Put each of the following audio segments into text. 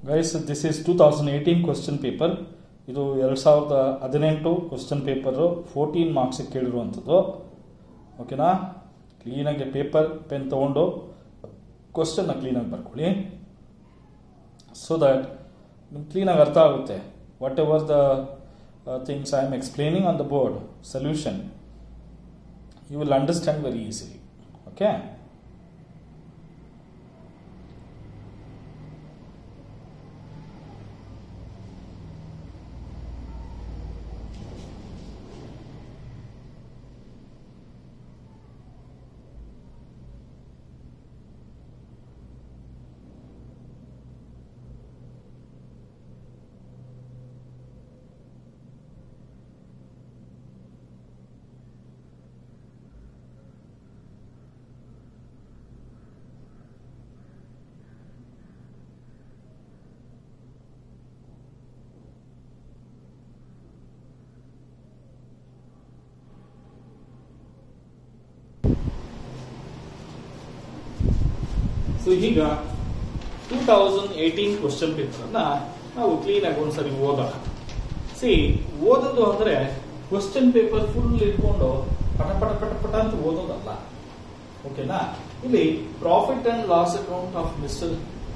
Guys this is two thousand eighteen question paper ಇದು ಎರಡು ಸಾವಿರದ ಹದಿನೆಂಟು ಕ್ವಶನ್ ಪೇಪರು ಫೋರ್ಟೀನ್ ಮಾರ್ಕ್ಸಿಗೆ ಕೇಳಿರುವಂಥದ್ದು ಓಕೆನಾ ಕ್ಲೀನಾಗಿ ಪೇಪರ್ ಪೆನ್ ತೊಗೊಂಡು ಕ್ವಶನ್ನ ಕ್ಲೀನಾಗಿ ಬರ್ಕೊಳ್ಳಿ ಸೊ ದ್ಯಾಟ್ ನಿಮ್ಗೆ ಕ್ಲೀನಾಗಿ ಅರ್ಥ ಆಗುತ್ತೆ whatever the things I am explaining on the board solution you will understand very easily okay so ಈಗ ಟೂ ತೌಸಂಡ್ ಏಯ್ಟೀನ್ ಕ್ವಶನ್ ಪೇಪರನ್ನ ನಾವು ಕ್ಲೀನಾಗಿ ಒಂದ್ಸರಿ ಓದೋಣ ಸಿ ಓದೋದು ಅಂದ್ರೆ ಕ್ವಶನ್ ಪೇಪರ್ ಫುಲ್ ಇಟ್ಕೊಂಡು ಪಟ ಪಟ ಪಟ ಪಟ ಅಂತ ಓದೋದಲ್ಲ ಓಕೆನಾ ಇಲ್ಲಿ profit and loss account of mister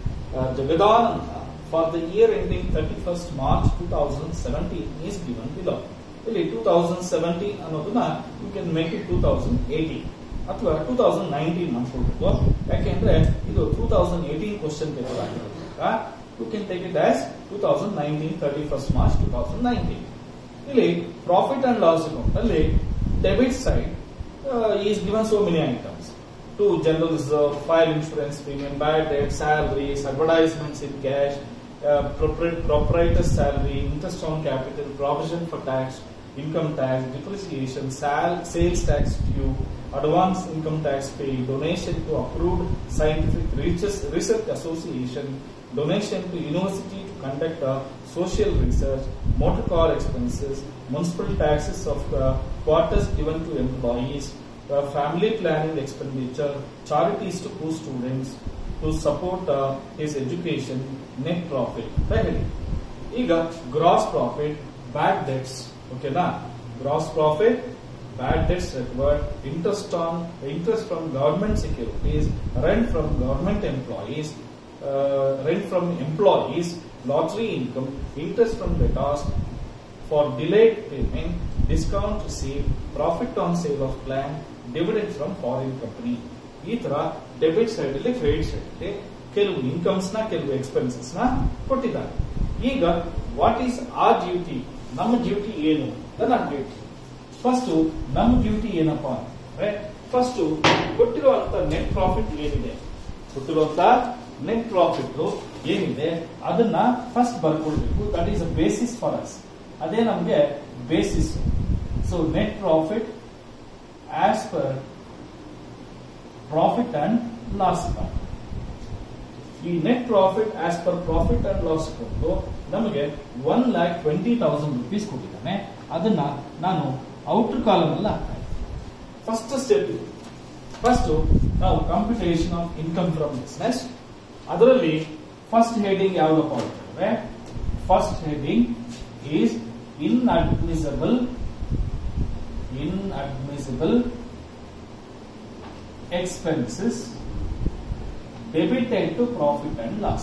Jagadananda for the year ending thirty first March two thousand seventeen is given below ಇಲ್ಲಿ ಟೂ ತೌಸಂಡ್ ಸೆವೆಂಟೀನ್ ಅನ್ನೋದನ್ನ you can make it two thousand eighteen ಅಥವಾ ಟೂ ತೌಸಂಡ್ ನೈನ್ಟೀನ್ ಅನ್ಕೊಳ್ಬೋದು ಯಾಕೆಂದ್ರೆ ಇದು two thousand eighteen question paper ಆಗಿರೋದ್ರಿಂದ you can take it as two thousand nineteen thirty first March two thousand nineteen ಇಲ್ಲಿ profit and loss account ಅಲ್ಲಿ debit side is given so many items to general reserve fire insurance premium bad debt salaries advertisements in cash proprietor's salary, interest on capital, provision for tax, income tax, depreciation, sal- sales tax due, advance income tax paid, donation to approved scientific research, research association, donation to university to conduct a social research, motor car expenses, municipal taxes of uh, quarters given to employees, uh, family planning expenditure, charities to poor students, to support uh, his education, net profit. ಹೇಳಿ ಈಗ gross profit bad debts ಓಕೆನಾ gross profit bad debts recovered interest on interest from government securities rent from government employees rent from employees lottery income interest from debtors for delayed payment discount receive profit on sale of plant dividend from foreign company ಈ ತರ debit side ಅಲ್ಲಿ credit side ಅಲ್ಲಿ ಕೆಲವು incomes ನ ಕೆಲವು expenses ನ ಕೊಟ್ಟಿದ್ದಾರೆ ಈಗ ವಾಟ್ ಈಸ್ ಆರ್ ಡ್ಯೂಟಿ ನಮ್ಮ ಡ್ಯೂಟಿ ಏನು ನನ್ನ ಡ್ಯೂಟಿ ಫಸ್ಟ್ ನಮ್ಮ ಡ್ಯೂಟಿ ಏನಪ್ಪಾ ಅಂದ್ರೆ ಫಸ್ಟ್ ಕೊಟ್ಟಿರುವಂತ ನೆಟ್ ಪ್ರಾಫಿಟ್ ಏನಿದೆ ಕೊಟ್ಟಿರುವಂತ ನೆಟ್ ಪ್ರಾಫಿಟ್ ಏನಿದೆ ಅದನ್ನ ಫಸ್ಟ್ ಬರ್ಕೊಳ್ಬೇಕು that is a basis for us ಅದೇ ನಮಗೆ basis so net profit as per profit and loss account ಈ net profit as per profit and loss account ನಮಗೆ one lakh twenty thousand rupees ಕೊಟ್ಟಿದ್ದಾನೆ ಅದನ್ನ ನಾನು ಔಟರ್ ಕಾಲಮ್ ಅಲ್ಲಿ ಹಾಕ್ತಾ ಫಸ್ಟ್ ಸ್ಟೆಪ್ ಇದು ಫಸ್ಟ್ ನಾವು computation of income from business ಅದರಲ್ಲಿ ಫಸ್ಟ್ ಹೆಡಿಂಗ್ ಯಾವ್ದಪ್ಪ ಅಂತಂದ್ರೆ first heading is inadmissible inadmissible expenses debited to profit and loss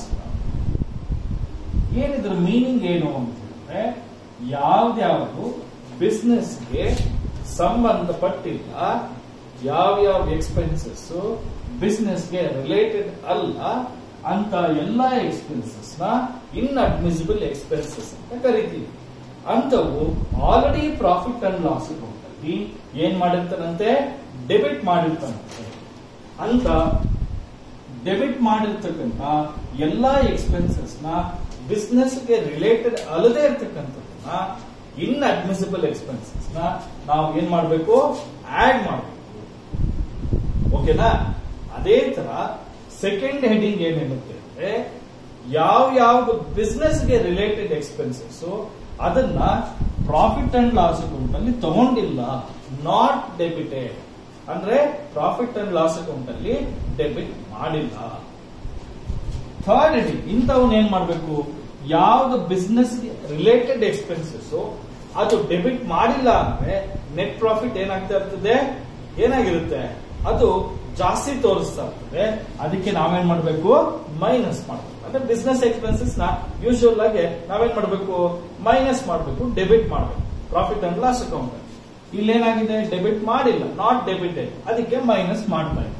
ಏನಿದ್ರ ಮೀನಿಂಗ್ ಏನು ಅಂತ ಹೇಳಿದ್ರೆ ಯಾವ್ದ್ಯಾವ್ದು ಬಿಸ್ನೆಸ್ಗೆ ಸಂಬಂಧಪಟ್ಟಿಲ್ಲ ಯಾವ್ಯಾವ ಎಕ್ಸ್ಪೆನ್ಸಸ್ ಬಿಸ್ನೆಸ್ಗೆ ರಿಲೇಟೆಡ್ ಅಲ್ಲ ಅಂತ ಎಲ್ಲಾ ಎಕ್ಸ್ಪೆನ್ಸಸ್ ನ ಇನ್ ಅಡ್ಮಿಸಿಬಲ್ ಎಕ್ಸ್ಪೆನ್ಸಸ್ ಅಂತ ಕರಿತೀವಿ ಅಂತವು ಆಲ್ರೆಡಿ ಪ್ರಾಫಿಟ್ ಅಂಡ್ ಲಾಸ್ ಅಕೌಂಟಲ್ಲಿ ಏನ್ ಮಾಡಿರ್ತಾನಂತೆ ಡೆಬಿಟ್ ಮಾಡಿರ್ತಾನಂತೆ ಅಂತ ಡೆಬಿಟ್ ಮಾಡಿರ್ತಕ್ಕಂಥ ಎಲ್ಲಾ ಎಕ್ಸ್ಪೆನ್ಸಸ್ ನ ಬಿಸ್ನೆಸ್ ಗೆ ರಿಲೇಟೆಡ್ ಅಲ್ಲದೆ ಇರ್ತಕ್ಕಂಥದ್ದನ್ನ ಇನ್ ಅಡ್ಮಿಸಿಬಲ್ ಎಕ್ಸ್ಪೆನ್ಸಸ್ ನ ನಾವು ಏನ್ ಮಾಡಬೇಕು ಆಡ್ ಮಾಡಬೇಕು ಓಕೆನಾ ಅದೇ ತರ ಸೆಕೆಂಡ್ ಹೆಡಿಂಗ್ ಏನಿರುತ್ತೆ ಅಂದ್ರೆ ಯಾವ ಯಾವ್ದು ಬಿಸ್ನೆಸ್ ಗೆ ರಿಲೇಟೆಡ್ ಎಕ್ಸ್ಪೆನ್ಸಸ್ ಅದನ್ನ ಪ್ರಾಫಿಟ್ ಅಂಡ್ ಲಾಸ್ ಅಕೌಂಟ್ ಅಲ್ಲಿ ತಗೊಂಡಿಲ್ಲ ನಾಟ್ ಡೆಬಿಟೆಡ್ ಅಂದ್ರೆ ಪ್ರಾಫಿಟ್ ಅಂಡ್ ಲಾಸ್ ಅಕೌಂಟ್ ಅಲ್ಲಿ ಡೆಬಿಟ್ ಮಾಡಿಲ್ಲ ಥರ್ಡ್ ಹೆಡಿಂಗ್ ಇಂಥವನ್ನ ಏನ್ ಮಾಡಬೇಕು ಯಾವ್ದು ಬಿಸ್ನೆಸ್ ರಿಲೇಟೆಡ್ ಎಕ್ಸ್ಪೆನ್ಸಸ್ ಅದು ಡೆಬಿಟ್ ಮಾಡಿಲ್ಲ ಅಂದ್ರೆ ನೆಟ್ ಪ್ರಾಫಿಟ್ ಏನಾಗ್ತಾ ಇರ್ತದೆ ಏನಾಗಿರುತ್ತೆ ಅದು ಜಾಸ್ತಿ ತೋರಿಸ್ತಾ ಇರ್ತದೆ ಅದಕ್ಕೆ ನಾವೇನ್ ಮಾಡಬೇಕು ಮೈನಸ್ ಮಾಡಬೇಕು ಅಂದ್ರೆ ಬಿಸ್ನೆಸ್ ಎಕ್ಸ್ಪೆನ್ಸಸ್ ನ ಯೂಶುವಲ್ ಆಗಿ ನಾವೇನ್ ಮಾಡಬೇಕು ಮೈನಸ್ ಮಾಡಬೇಕು ಡೆಬಿಟ್ ಮಾಡಬೇಕು ಪ್ರಾಫಿಟ್ ಅಂಡ್ ಲಾಸ್ ಅಕೌಂಟ್ ಇಲ್ಲೇನಾಗಿದೆ ಡೆಬಿಟ್ ಮಾಡಿಲ್ಲ ನಾಟ್ ಡೆಬಿಟೆಡ್ ಅದಕ್ಕೆ ಮೈನಸ್ ಮಾಡ್ತಾ ಇದೆ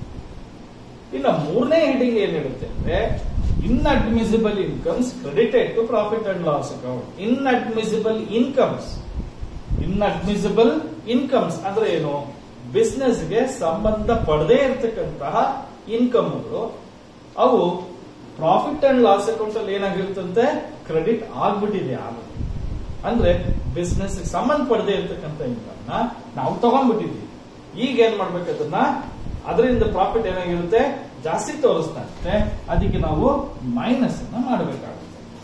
ಇನ್ನ ಮೂರನೇ ಹೆಡಿಂಗ್ ಏನ್ ಹೇಳುತ್ತೆ ಅಂದ್ರೆ inadmissible incomes credited to profit and loss account inadmissible incomes inadmissible incomes ಅಂದ್ರೆ ಏನು ಬಿಸ್ನೆಸ್ ಗೆ ಸಂಬಂಧ ಪಡದೇ ಇರತಕ್ಕಂತಹ ಇನ್ಕಮ್ಗಳು ಅವು ಪ್ರಾಫಿಟ್ ಅಂಡ್ ಲಾಸ್ ಅಕೌಂಟ್ ಅಲ್ಲಿ ಏನಾಗಿರುತ್ತಂತೆ ಕ್ರೆಡಿಟ್ ಆಗ್ಬಿಟ್ಟಿದೆ ಆಗುತ್ತೆ ಅಂದ್ರೆ ಬಿಸ್ನೆಸ್ ಸಂಬಂಧ ಪಡದೇ ಇರತಕ್ಕಂತ ಇನ್ಕಮ್ ನ ನಾವು ತಗೊಂಡ್ಬಿಟ್ಟಿದ್ವಿ ಈಗ ಏನ್ ಮಾಡ್ಬೇಕು ಅದನ್ನ ಅದರಿಂದ ಪ್ರಾಫಿಟ್ ಏನಾಗಿರುತ್ತೆ ಜಾಸ್ತಿ ತೋರಿಸ್ತಾ ಇರುತ್ತೆ ಅದಕ್ಕೆ ನಾವು ಮೈನಸ್ ಅನ್ನ ಮಾಡಬೇಕಾಗುತ್ತೆ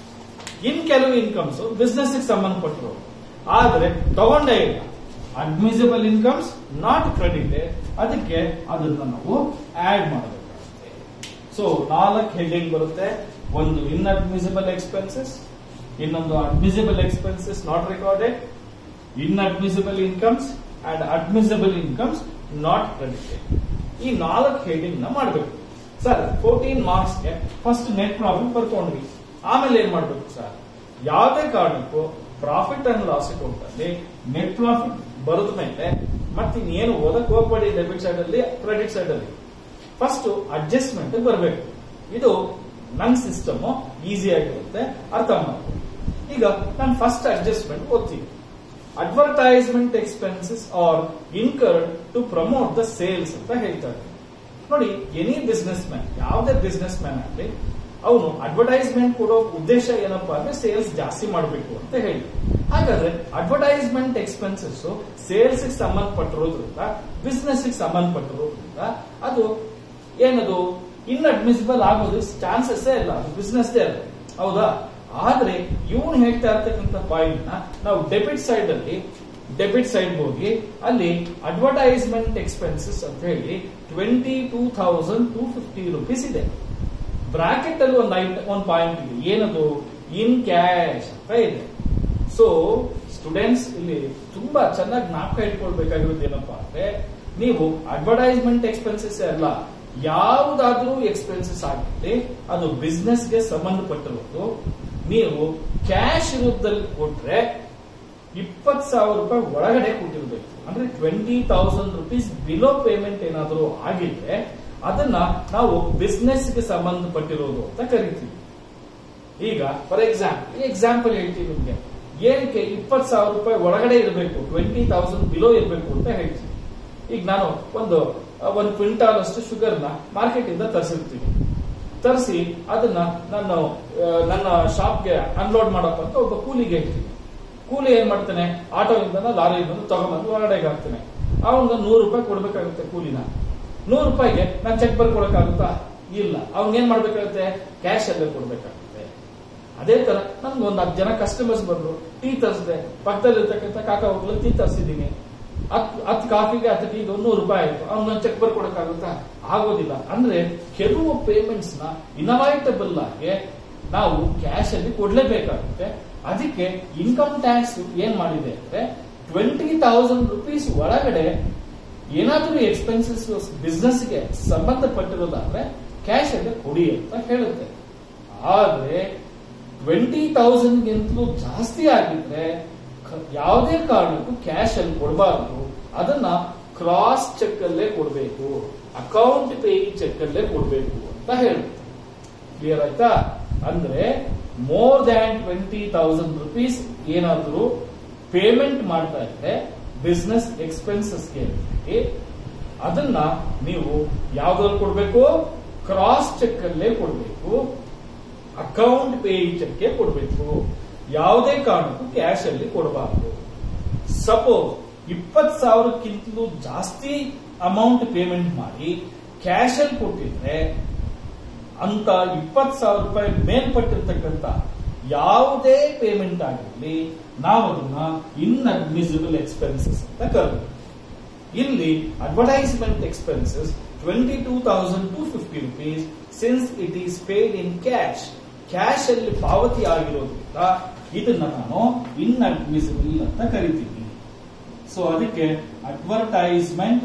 ಇನ್ ಕೆಲವು ಇನ್ಕಮ್ಸ್ ಬಿಸ್ನೆಸ್ ಸಂಬಂಧಪಟ್ಟರು ಆದ್ರೆ ತಗೊಂಡೇ ಇಲ್ಲ ಅಡ್ಮಿಸಿಬಲ್ ಇನ್ಕಮ್ಸ್ ನಾಟ್ ಕ್ರೆಡಿಟೆಡ್ ಅದಕ್ಕೆ ಅದನ್ನ ನಾವು ಆಡ್ ಮಾಡಬೇಕಾಗುತ್ತೆ ಸೊ ನಾಲ್ಕು ಹೆಡಿಂಗ್ ಬರುತ್ತೆ ಒಂದು ಇನ್ಅಡ್ಮಿಸಿಬಲ್ ಎಕ್ಸ್ಪೆನ್ಸಸ್ ಇನ್ನೊಂದು admissible expenses not recorded inadmissible incomes and admissible incomes not credited ಈ ನಾಲ್ಕು ಹೆಡಿಂಗ್ ನ ಮಾಡಬೇಕು ಸರ್ ಫೋರ್ಟೀನ್ ಮಾರ್ಕ್ಸ್ ಗೆ ಫಸ್ಟ್ ನೆಟ್ ಪ್ರಾಫಿಟ್ ಬರ್ಕೊಂಡ್ವಿ ಆಮೇಲೆ ಏನ್ ಮಾಡ್ಬೇಕು ಸರ್ ಯಾವುದೇ ಕಾರಣಕ್ಕೂ ಪ್ರಾಫಿಟ್ ಅಂಡ್ ಲಾಸ್ ಅಕೌಂಟ್ ಅಲ್ಲಿ ನೆಟ್ ಪ್ರಾಫಿಟ್ ಬರದ ಮೇಲೆ ಮತ್ತೆ ಇನ್ನೇನು ಓದಕ್ ಹೋಗ್ಬೇಡಿ ಡೆಬಿಟ್ ಸೈಡ್ ಅಲ್ಲಿ ಕ್ರೆಡಿಟ್ ಸೈಡ್ ಅಲ್ಲಿ ಫಸ್ಟ್ ಅಡ್ಜಸ್ಟ್ಮೆಂಟ್ ಬರಬೇಕು ಇದು ನನ್ನ ಸಿಸ್ಟಮ್ ಈಸಿ ಆಗಿರುತ್ತೆ ಅರ್ಥ ಮಾಡ್ಕೊಂಡು ಈಗ ನಾನು ಫಸ್ಟ್ ಅಡ್ಜಸ್ಟ್ಮೆಂಟ್ ಓದ್ತೀನಿ advertisement expenses are incurred to promote the sales ಅಂತ ಹೇಳ್ತಾರೆ ನೋಡಿ ಎನಿ ಬಿಸ್ನೆಸ್ ಮ್ಯಾನ್ ಯಾವುದೇ ಬಿಸ್ನೆಸ್ ಮ್ಯಾನ್ ಆಗಲಿ ಅವನು ಅಡ್ವರ್ಟೈಸ್ಮೆಂಟ್ ಕೊಡೋ ಉದ್ದೇಶ ಏನಪ್ಪಾ ಅಂದ್ರೆ ಸೇಲ್ಸ್ ಜಾಸ್ತಿ ಮಾಡಬೇಕು ಅಂತ ಹೇಳಿ ಹಾಗಾದ್ರೆ ಅಡ್ವರ್ಟೈಸ್ಮೆಂಟ್ ಎಕ್ಸ್ಪೆನ್ಸಸ್ ಸೇಲ್ಸ್ ಸಂಬಂಧಪಟ್ಟಿರೋದ್ರಿಂದ ಬಿಸ್ನೆಸ್ ಸಂಬಂಧಪಟ್ಟಿರೋದ್ರಿಂದ ಅದು ಏನದು ಇನ್ಅಡ್ಮಿಸಿಬಲ್ ಆಗೋದು ಚಾನ್ಸಸ್ ಇಲ್ಲ ಅದು ಬಿಸ್ನೆಸ್ ಅಲ್ಲ ಹೌದಾ ಆದ್ರೆ ಇವನು ಹೇಳ್ತಾ ಇರ್ತಕ್ಕಂಥ ಪಾಯಿಂಟ್ ನ ನಾವು ಡೆಬಿಟ್ ಸೈಡ್ ಅಲ್ಲಿ ಡೆಬಿಟ್ ಸೈಡ್ ಹೋಗಿ ಅಲ್ಲಿ ಅಡ್ವರ್ಟೈಸ್ಮೆಂಟ್ ಎಕ್ಸ್ಪೆನ್ಸಸ್ ಅಂತ ಹೇಳಿ twenty two thousand two fifty rupees ಇದೆ ಬ್ರಾಕೆಟ್ ಅಲ್ಲಿ ಒಂದು ಐಟ್ ಒಂದು ಪಾಯಿಂಟ್ ಇದೆ ಏನದು ಇನ್ ಕ್ಯಾಶ್ ಅಂತ ಇದೆ ಸೊ ಸ್ಟೂಡೆಂಟ್ಸ್ ಇಲ್ಲಿ ತುಂಬಾ ಚೆನ್ನಾಗಿ ಜ್ಞಾಪಕ ಇಟ್ಕೊಳ್ಬೇಕಾಗಿರೋದು ಏನಪ್ಪಾ ಅಂದ್ರೆ ನೀವು ಅಡ್ವರ್ಟೈಸ್ಮೆಂಟ್ ಎಕ್ಸ್ಪೆನ್ಸಸ್ ಅಲ್ಲ ಯಾವುದಾದ್ರೂ ಎಕ್ಸ್ಪೆನ್ಸಸ್ ಆಗಿರಲಿ ಅದು ಬಿಸ್ನೆಸ್ಗೆ ಸಂಬಂಧಪಟ್ಟಿರೋದು ನೀವು ಕ್ಯಾಶ್ ರೂಪದಲ್ಲಿ ಕೊಟ್ರೆ ಇಪ್ಪತ್ ಸಾವಿರ ರೂಪಾಯಿ ಒಳಗಡೆ ಕೊಟ್ಟಿರ್ಬೇಕು ಅಂದ್ರೆ twenty thousand rupees below payment ಏನಾದರೂ ಆಗಿದ್ರೆ ಅದನ್ನ ನಾವು ಬಿಸ್ನೆಸ್ ಗೆ ಸಂಬಂಧಪಟ್ಟಿರೋದು ಅಂತ ಕರಿತೀವಿ ಈಗ ಫಾರ್ ಎಕ್ಸಾಂಪಲ್ ಎಕ್ಸಾಂಪಲ್ ಹೇಳ್ತೀವಿ ನಿಮ್ಗೆ ಏನಕ್ಕೆ ಇಪ್ಪತ್ ಸಾವಿರ ರೂಪಾಯಿ ಒಳಗಡೆ ಇರಬೇಕು ಟ್ವೆಂಟಿ ತೌಸಂಡ್ ಬಿಲೋ ಇರಬೇಕು ಅಂತ ಹೇಳ್ತೀವಿ ಈಗ ನಾನು ಒಂದು ಒಂದು ಕ್ವಿಂಟಾಲ್ ಅಷ್ಟು ಶುಗರ್ ನ ಮಾರ್ಕೆಟ್ ಇಂದ ತರಿಸಿರ್ತೀನಿ ತರಿಸಿ ಅದನ್ನ ನಾನು ಆ, ನನ್ನ ಶಾಪ್ಗೆ ಅನ್ಲೋಡ್ ಮಾಡಪ್ಪ ಅಂತ ಒಬ್ಬ ಕೂಲಿಗೆ ಹೇಳ್ತೀನಿ ಕೂಲಿ ಏನ್ ಮಾಡ್ತಾನೆ ಆಟೋಯಿಂದ ಲಾರಿಯಿಂದ ತಗೊಂಡ್ಬಂದು ಹೊರಗಡೆಗೆ ಹಾಕ್ತಾನೆ ಅವನಿಗೆ ನೂರು ರೂಪಾಯಿ ಕೊಡ್ಬೇಕಾಗುತ್ತೆ ಕೂಲಿನ ನೂರು ರೂಪಾಯಿಗೆ ನಾನು ಚೆಕ್ ಬರ್ಕೊಡಕ್ಕಾಗುತ್ತಾ ಇಲ್ಲ ಅವ್ನಿಗೆ ಏನ್ ಮಾಡ್ಬೇಕಾಗುತ್ತೆ ಕ್ಯಾಶ್ ಅಲ್ಲೇ ಕೊಡ್ಬೇಕಾಗುತ್ತೆ ಅದೇ ತರ ನಮ್ಗೆ ಒಂದ್ ಹತ್ತು ಜನ ಕಸ್ಟಮರ್ಸ್ ಬಂದ್ರು ಟೀ ತರಿಸಿದೆ ಪಕ್ಕದಲ್ಲಿ ಇರ್ತಕ್ಕಂಥ ಕಾಕಾ ಹೋಗ್ಲು ಟೀ ತರಿಸಿದೀನಿ ಹತ್ತು ಹತ್ತು ಕಾಫಿಗೆ ಹತ್ತು ಟೀಗೆ ನೂರು ರೂಪಾಯಿ ಆಯ್ತು ಅವ್ನ ಚೆಕ್ ಬರ್ಕೊಡಕ್ಕಾಗುತ್ತಾ ಆಗೋದಿಲ್ಲ ಅಂದ್ರೆ ಕೆಲವು ಪೇಮೆಂಟ್ಸ್ ನ ಇನವೈಟಬಲ್ ಆಗಿ ನಾವು ಕ್ಯಾಶ್ ಅಲ್ಲಿ ಕೊಡ್ಲೇಬೇಕಾಗುತ್ತೆ ಅದಕ್ಕೆ ಇನ್ಕಮ್ ಟ್ಯಾಕ್ಸ್ ಏನ್ ಮಾಡಿದೆ ಅಂದ್ರೆ ಟ್ವೆಂಟಿ ತೌಸಂಡ್ ರುಪೀಸ್ ಒಳಗಡೆ ಏನಾದ್ರೂ ಎಕ್ಸ್ಪೆನ್ಸಸ್ ಬಿಸ್ನೆಸ್ಗೆ ಸಂಬಂಧಪಟ್ಟಿರೋದಾದ್ರೆ ಕ್ಯಾಶ್ ಅಲ್ಲಿ ಕೊಡಿ ಅಂತ ಹೇಳುತ್ತೆ ಆದ್ರೆ ಟ್ವೆಂಟಿ ತೌಸಂಡ್ಗಿಂತಲೂ ಜಾಸ್ತಿ ಆಗಿದ್ರೆ ಕ- ಯಾವುದೇ ಕಾರಣಕ್ಕೂ ಕ್ಯಾಶ್ ಅಲ್ಲಿ ಕೊಡಬಾರ್ದು ಅದನ್ನ ಕ್ರಾಸ್ ಚೆಕ್ ಅಲ್ಲೇ ಕೊಡಬೇಕು ಅಕೌಂಟ್ ಪೇಯಿಂಗ್ ಚೆಕ್ ಅಲ್ಲೇ ಕೊಡಬೇಕು ಅಂತ ಹೇಳುತ್ತೆ ಕ್ಲಿಯರ್ ಆಯ್ತಾ ಅಂದ್ರೆ more than twenty thousand rupees ಏನಾದ್ರೂ ಪೇಮೆಂಟ್ ಮಾಡ್ತಾ ಇದ್ರೆ ಬಿಸ್ನೆಸ್ ಎಕ್ಸ್ಪೆನ್ಸಸ್ಗೆ ಅದನ್ನ ನೀವು ಯಾವ್ದ್ರಲ್ಲಿ ಕೊಡ್ಬೇಕು ಕ್ರಾಸ್ ಚೆಕ್ ಅಲ್ಲೇ ಕೊಡ್ಬೇಕು ಅಕೌಂಟ್ ಪೇಯಿಂಗ್ ಚೆಕ್ಗೆ ಕೊಡಬೇಕು ಯಾವುದೇ ಕಾರಣಕ್ಕೂ ಕ್ಯಾಶ್ ಅಲ್ಲಿ ಕೊಡಬಾರದು ಸಪೋಸ್ ಇಪ್ಪತ್ ಸಾವಿರಕ್ಕಿಂತಲೂ ಜಾಸ್ತಿ ಅಮೌಂಟ್ ಪೇಮೆಂಟ್ ಮಾಡಿ ಕ್ಯಾಶ್ ಅಲ್ಲಿ ಕೊಟ್ಟಿದ್ರೆ ಅಂತ ಇಪ್ಪತ್ ಸಾವಿರ ರೂಪಾಯಿ ಮೇಲ್ಪಟ್ಟಿರ್ತಕ್ಕಂಥ ಯಾವುದೇ ಪೇಮೆಂಟ್ ಆಗಿರಲಿ ನಾವು ಅದನ್ನ ಇನ್ಅಡ್ಮಿಸಿಬಲ್ ಎಕ್ಸ್ಪೆನ್ಸಸ್ ಅಂತ ಕರೆದ್ವಿ ಇಲ್ಲಿ advertisement expenses twenty two thousand two fifty rupees since it is paid in cash cash ಅಲ್ಲಿ ಪಾವತಿ ಆಗಿರೋದ್ರಿಂದ ಇದನ್ನ ನಾನು ಇನ್ಅಡ್ಮಿಸಿಬಲ್ ಅಂತ ಕರಿತೀನಿ ಸೊ ಅದಕ್ಕೆ ಅಡ್ವರ್ಟೈಸ್ಮೆಂಟ್